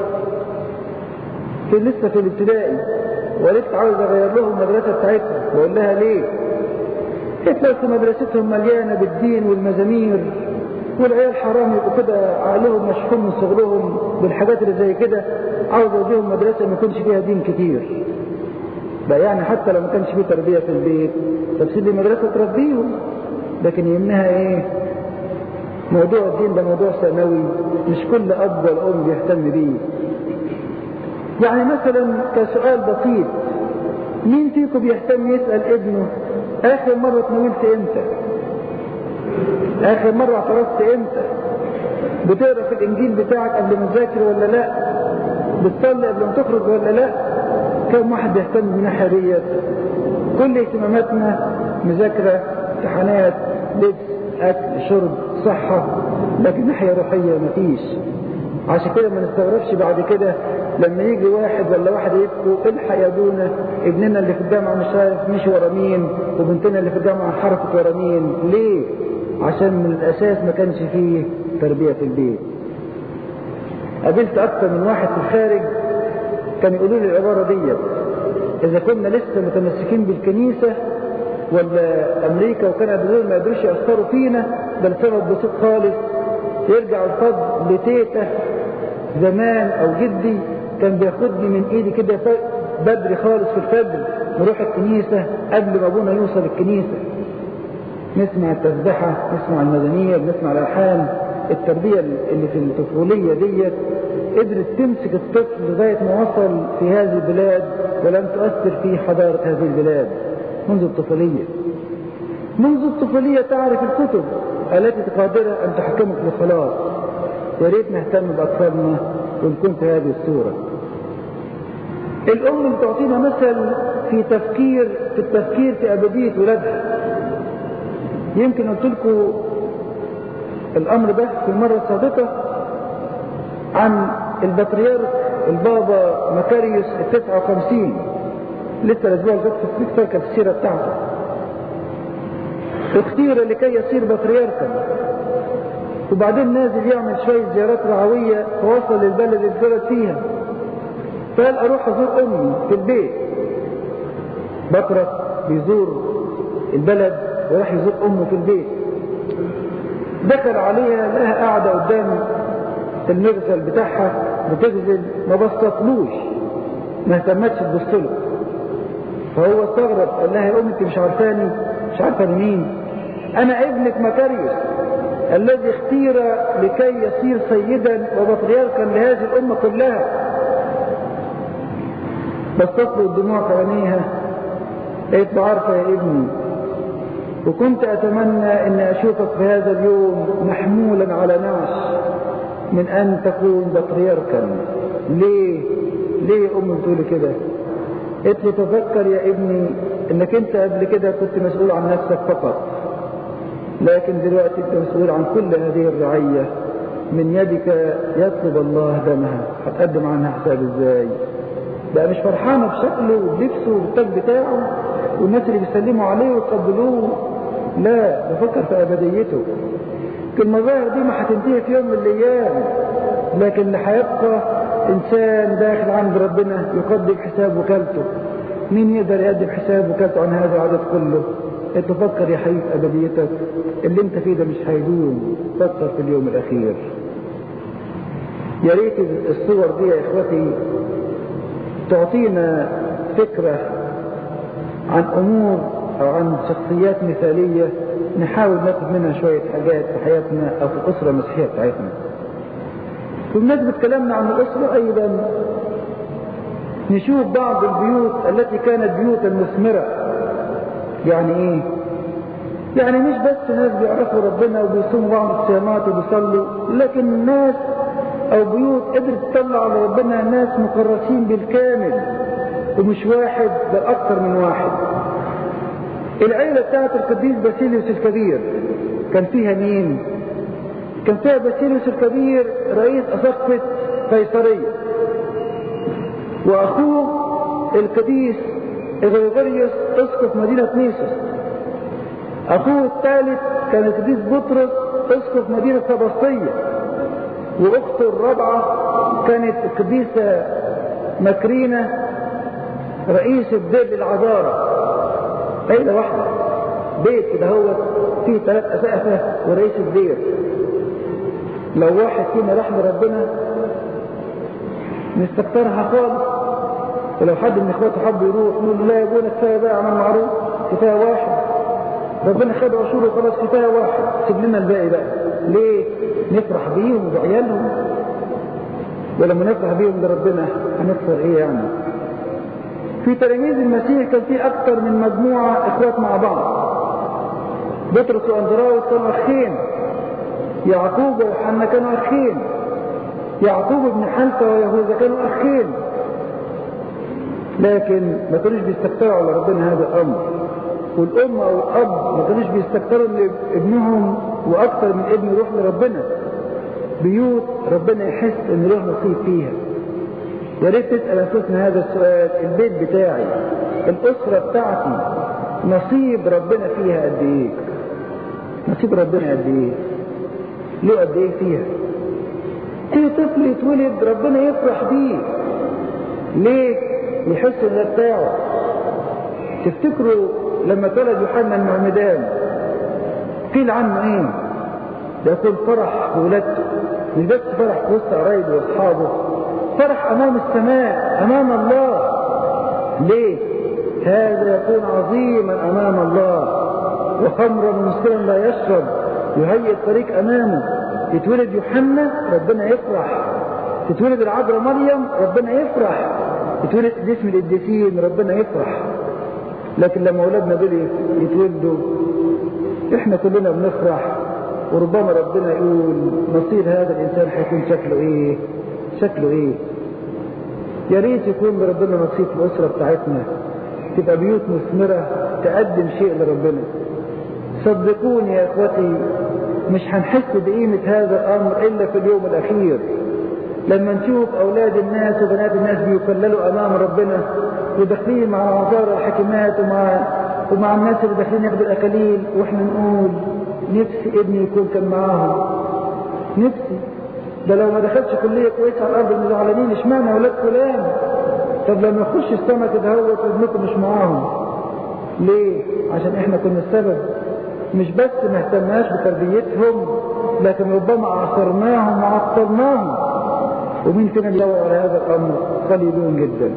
[SPEAKER 1] في لسه في الابتدائي وقالت عاوز أغير لهم المدرسة بتاعتها بقول لها ليه؟ قالت لها مدرستهم مليانة بالدين والمزامير والعيال حرام يبقوا كده عقلهم مشحون من صغرهم بالحاجات اللي زي كده عاوز اوديهم مدرسه ما يكونش فيها دين كتير ده يعني حتى لو ما كانش فيه تربيه في البيت طب سيب لي مدرسه تربيهم لكن يهمها ايه؟ موضوع الدين ده موضوع ثانوي مش كل اب ولا ام بيهتم بيه يعني مثلا كسؤال بسيط مين فيكم بيهتم يسال ابنه اخر مره اتناولت امتى؟ آخر مرة اعترفت إمتى؟ بتقرا في الانجيل بتاعك قبل ما تذاكر ولا لا بتصلي قبل ما تخرج ولا لا كم واحد بيهتم بالناحيه ديت كل اهتماماتنا مذاكره امتحانات لبس اكل شرب صحه لكن ناحيه روحيه مفيش عشان كده ما نستغربش بعد كده لما يجي واحد ولا واحده يبكوا الحق يا ابونا ابننا اللي في الجامعه مش عارف مشي ورا مين وبنتنا اللي في الجامعه انحرفت ورا مين ليه؟ عشان من الاساس ما كانش فيه تربيه في البيت. قابلت اكتر من واحد في الخارج كان يقولوا لي العباره ديت اذا كنا لسه متمسكين بالكنيسه ولا امريكا وكندا دول ما قدروش ياثروا فينا ده لسبب بسيط خالص يرجع الفضل لتيتا زمان او جدي كان بياخدني من ايدي كده بدري خالص في الفجر نروح الكنيسة قبل ما ابونا يوصل الكنيسة نسمع التسبحة نسمع المزامير نسمع الالحان التربية اللي في الطفولية ديت قدرت تمسك الطفل لغاية ما وصل في هذه البلاد ولم تؤثر في حضارة هذه البلاد منذ الطفولية منذ الطفولية تعرف الكتب التي قادرة أن تحكمك للخلاص يا ريت نهتم بأطفالنا ونكون في هذه الصورة الأم اللي تعطينا مثل في تفكير في التفكير في أبدية ولادها يمكن قلت لكم الأمر ده في المرة السابقة عن البطريرك البابا مكاريوس التسعة وخمسين لسه الأسبوع اللي فات في فيكتور كانت السيرة بتاعته اختير لكي يصير بطريركا وبعدين نازل يعمل شوية زيارات رعوية فوصل للبلد اللي اتولد فيها فقال اروح ازور امي في البيت بطرس بيزور البلد وراح يزور امه في البيت دخل عليها لها قاعدة قدام المغسل بتاعها بتغسل ما بصتلوش ما اهتمتش تبص له فهو استغرب قال لها يا امي انت مش عارفاني مش عارفه مين انا ابنك مكاريوس الذي اختير لكي يصير سيدا وبطريركا لهذه الامه كلها بصت له الدموع في عينيها قالت له عارفه يا ابني وكنت اتمنى ان اشوفك في هذا اليوم محمولا على نعش من ان تكون بطريركا ليه ليه يا امي بتقولي كده قلت له تفكر يا ابني انك انت قبل كده كنت مسؤول عن نفسك فقط لكن دلوقتي انت مسؤول عن كل هذه الرعية من يدك يطلب الله دمها هتقدم عنها حساب ازاي بقى مش فرحانة بشكله وبلبسه والتاج بتاعه والناس اللي بيسلموا عليه ويقبلوه لا بفكر في ابديته المظاهر دي ما هتنتهي في يوم من الايام لكن اللي هيبقى انسان داخل عند ربنا يقدم حساب وكالته مين يقدر يقدم حساب وكالته عن هذا العدد كله انت فكر يا حبيب ابديتك اللي انت فيه ده مش هيدوم فكر في اليوم الاخير يا ريت الصور دي يا اخوتي تعطينا فكرة عن امور او عن شخصيات مثالية نحاول ناخد منها شوية حاجات في حياتنا او في الاسرة المسيحية بتاعتنا بمناسبة كلامنا عن الاسرة ايضا نشوف بعض البيوت التي كانت بيوتا مثمرة يعني ايه يعني مش بس ناس بيعرفوا ربنا وبيصوموا بعض الصيامات وبيصلوا لكن ناس او بيوت قدرت تطلع على ربنا ناس مكرسين بالكامل ومش واحد بل اكثر من واحد العيلة بتاعت القديس باسيليوس الكبير كان فيها مين كان فيها باسيليوس الكبير رئيس اسقفة قيصرية واخوه القديس غريغوريوس اسقف مدينة نيسوس اخوه الثالث كان القديس بطرس اسقف مدينة سبسطية واخته الرابعة كانت القديسة مكرينة رئيس الدير للعذارة عيلة واحدة بيت كده هو فيه ثلاث أسقفة ورئيس الدير لو واحد فينا راح لربنا نستكترها خالص ولو حد من اخواته حب يروح نقول له لا يا ابونا كفايه بقى عمل معروف كفايه واحد ربنا خد عشوره خلاص كفايه واحد سيب لنا الباقي بقى ليه؟ نفرح بيهم وبعيالهم ولما نفرح بيهم لربنا هنخسر ايه يعني؟ في تلاميذ المسيح كان في اكثر من مجموعه اخوات مع بعض بطرس واندراوس كانوا اخين يعقوب ويوحنا كانوا أخين يعقوب بن حلفة ويهوذا كانوا أخين لكن ما كانوش بيستكتروا على ربنا هذا الأمر والأم أو الأب ما كانوش بيستكتروا ان ابنهم وأكثر من ابن يروح لربنا بيوت ربنا يحس ان له نصيب فيها يا ريت تسأل أنفسنا هذا السؤال البيت بتاعي الأسرة بتاعتي نصيب ربنا فيها قد إيه؟ نصيب ربنا قد إيه؟ له قد إيه فيها؟ في طفل يتولد ربنا يفرح بيه ليه؟ يحس ان ده بتاعه تفتكروا لما اتولد يوحنا المعمدان قيل عنه ايه؟ ده يكون فرح في ولادته مش بس فرح في وسط قرايبه واصحابه فرح امام السماء امام الله ليه؟ هذا يكون عظيما امام الله وخمرا مسكرا لا يشرب يهيئ الطريق امامه يتولد يوحنا ربنا يفرح تتولد العذراء مريم ربنا يفرح يتولد جسم القديسين ربنا يفرح لكن لما اولادنا دول يتولدوا احنا كلنا بنفرح وربما ربنا يقول مصير هذا الانسان هيكون شكله ايه شكله ايه يا ريت يكون لربنا نصيب في الاسره بتاعتنا تبقى بيوت مثمره تقدم شيء لربنا صدقوني يا اخوتي مش هنحس بقيمة هذا الأمر إلا في اليوم الأخير لما نشوف أولاد الناس وبنات الناس بيكللوا أمام ربنا وداخلين مع عصار الحكمات ومع ومع الناس اللي داخلين ياخدوا الأكاليل وإحنا نقول نفسي ابني يكون كان معاهم نفسي ده لو ما دخلش كلية كويسة على الأرض من زعلانين اشمعنى أولاد فلان طب لما يخش السما كده هو ابنكم مش معاهم ليه؟ عشان احنا كنا السبب مش بس ما اهتمناش بتربيتهم لكن ربما عصرناهم وعطرناهم ومين فينا بيدور على هذا الامر قليلون جدا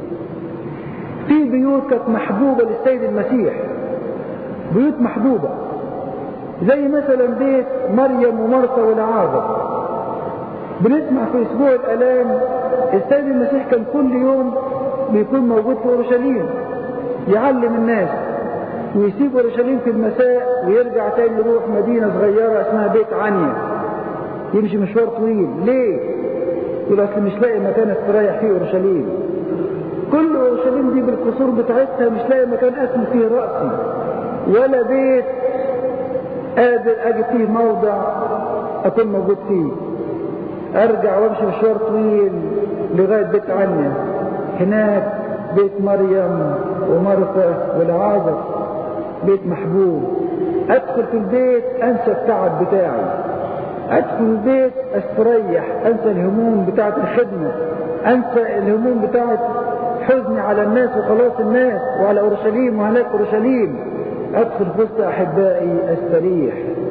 [SPEAKER 1] في بيوت كانت محبوبه للسيد المسيح بيوت محبوبه زي مثلا بيت مريم ومرثا والعازر بنسمع في اسبوع الالام السيد المسيح كان كل يوم بيكون موجود في اورشليم يعلم الناس ويسيب اورشليم في المساء ويرجع تاني يروح مدينه صغيره اسمها بيت عنيا يمشي مشوار طويل ليه؟ يقول اصل مش لاقي مكان استريح فيه اورشليم كل اورشليم دي بالقصور بتاعتها مش لاقي مكان اسم فيه راسي ولا بيت قادر اجي فيه موضع اكون موجود فيه ارجع وامشي مشوار طويل لغايه بيت عنيا هناك بيت مريم ومرثا والعازر بيت محبوب ادخل في البيت انسى التعب بتاعي ادخل البيت استريح انسى الهموم بتاعه الخدمه انسى الهموم بتاعه حزني على الناس وخلاص الناس وعلى اورشليم وهناك اورشليم ادخل في وسط احبائي استريح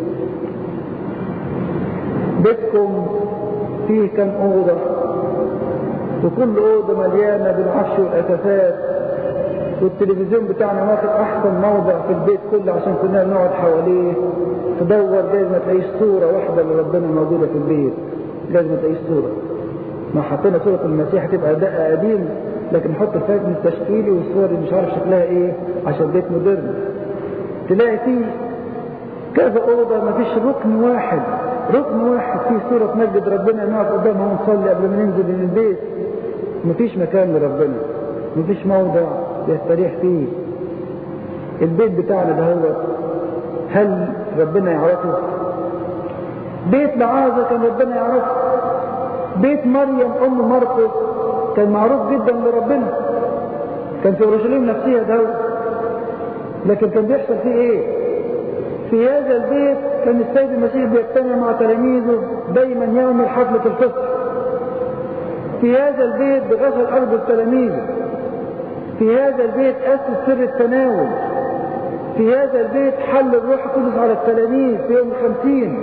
[SPEAKER 1] بيتكم فيه كم اوضه وكل اوضه مليانه بالعفش والاثاثات والتلفزيون بتاعنا واخد احسن موضع في البيت كله عشان كلنا نقعد حواليه تدور جايز ما تلاقيش صوره واحده لربنا موجوده في البيت جايز ما تلاقيش صوره ما حطينا صوره المسيح هتبقى دقه قديم لكن نحط الفاتن التشكيلي والصور اللي مش عارف شكلها ايه عشان بيت مودرن تلاقي فيه كذا اوضه ما فيش ركن واحد ركن واحد فيه صوره تمجد ربنا نقعد قدامها ونصلي قبل ما ننزل من البيت مفيش مكان لربنا مفيش موضع يستريح فيه البيت بتاعنا ده هو هل ربنا يعرفه بيت لعازة كان ربنا يعرفه بيت مريم ام مرقس كان معروف جدا لربنا كان في اورشليم نفسها ده لكن كان بيحصل فيه ايه في هذا البيت كان السيد المسيح بيجتمع مع تلاميذه دايما يعمل حفلة الفطر في هذا البيت بغسل أرض التلاميذ في هذا البيت أسس سر التناول في هذا البيت حل الروح القدس على التلاميذ في يوم الخمسين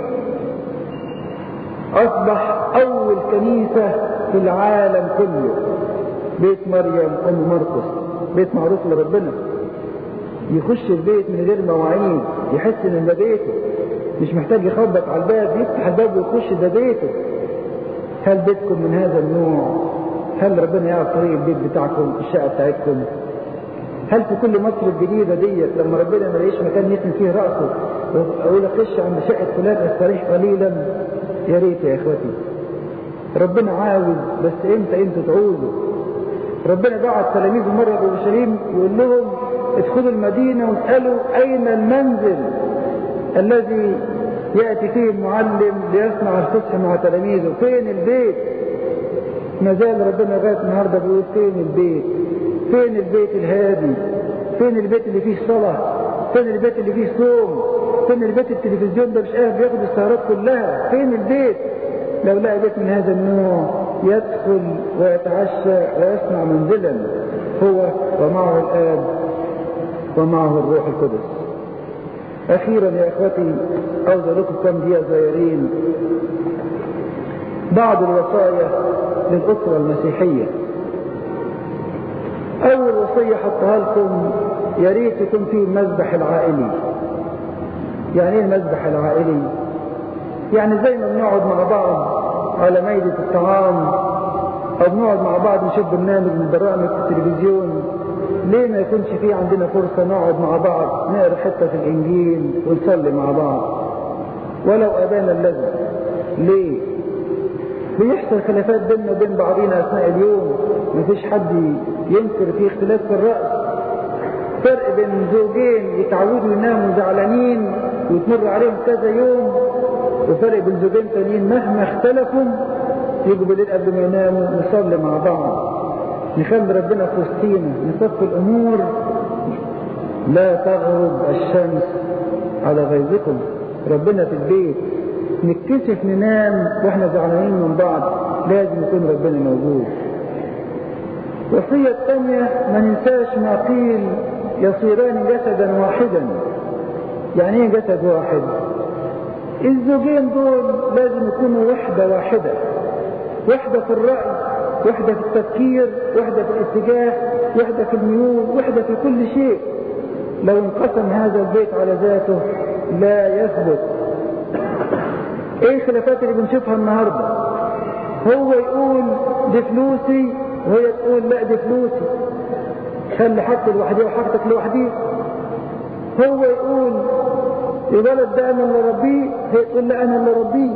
[SPEAKER 1] أصبح أول كنيسة في العالم كله بيت مريم أم مرقس بيت معروف لربنا يخش البيت من غير مواعيد يحس ان ده بيته مش محتاج يخبط على الباب يفتح الباب ويخش ده بيته هل بيتكم من هذا النوع هل ربنا يعرف طريق البيت بتاعكم الشقه بتاعتكم هل في كل مصر الجديدة ديت لما ربنا ما يلاقيش مكان يسند فيه رأسه ويقول خش عند شقة فلان استريح قليلا يا ريت يا اخوتي ربنا عاوز بس امتى انتوا تعوزوا ربنا بعت تلاميذه مرة بورشليم يقول لهم ادخلوا المدينة واسألوا أين المنزل الذي يأتي فيه المعلم ليصنع الفسح مع تلاميذه فين البيت ما زال ربنا لغاية النهاردة بيقول فين البيت فين البيت الهادي فين البيت اللي فيه صلاة فين البيت اللي فيه صوم فين البيت التلفزيون ده مش قادر بياخد السهرات كلها فين البيت لو لقى بيت من هذا النوع يدخل ويتعشى ويصنع منزلا هو ومعه الآب ومعه الروح القدس أخيرا يا إخوتي أوضع لكم كم دقيقة صغيرين بعض الوصايا للأسرة المسيحية أول وصية حطها لكم يا ريت يكون فيه المذبح العائلي يعني ايه المذبح العائلي يعني زي ما بنقعد مع بعض على ميدة الطعام او بنقعد مع بعض نشوف برنامج من برامج التلفزيون ليه ما يكونش في عندنا فرصة نقعد مع بعض نقرا حتة في الانجيل ونصلي مع بعض ولو ابانا الذي ليه بيحصل خلافات بيننا وبين بعضينا اثناء اليوم مفيش حد ينكر في اختلاف في الرأي فرق بين زوجين يتعودوا يناموا زعلانين وتمر عليهم كذا يوم وفرق بين زوجين تانيين مهما اختلفوا يجوا بالليل قبل ما يناموا نصلي مع بعض نخلي ربنا في وسطينا نصفي الامور لا تغرب الشمس على غيظكم ربنا في البيت نتكسف ننام واحنا زعلانين من بعض لازم يكون ربنا موجود وصية الثانية ما ننساش ما قيل يصيران جسدا واحدا يعني ايه جسد واحد الزوجين دول لازم يكونوا وحدة واحدة وحدة في الرأي وحدة في التفكير وحدة في الاتجاه وحدة في الميول وحدة في كل شيء لو انقسم هذا البيت على ذاته لا يثبت ايه الخلافات اللي بنشوفها النهاردة هو يقول دي فلوسي وهي تقول لا دي فلوسي خلي حاجتي لوحدي وحاجتك لوحدي هو يقول الولد ده انا اللي ربيه هي تقول لا انا اللي ربيه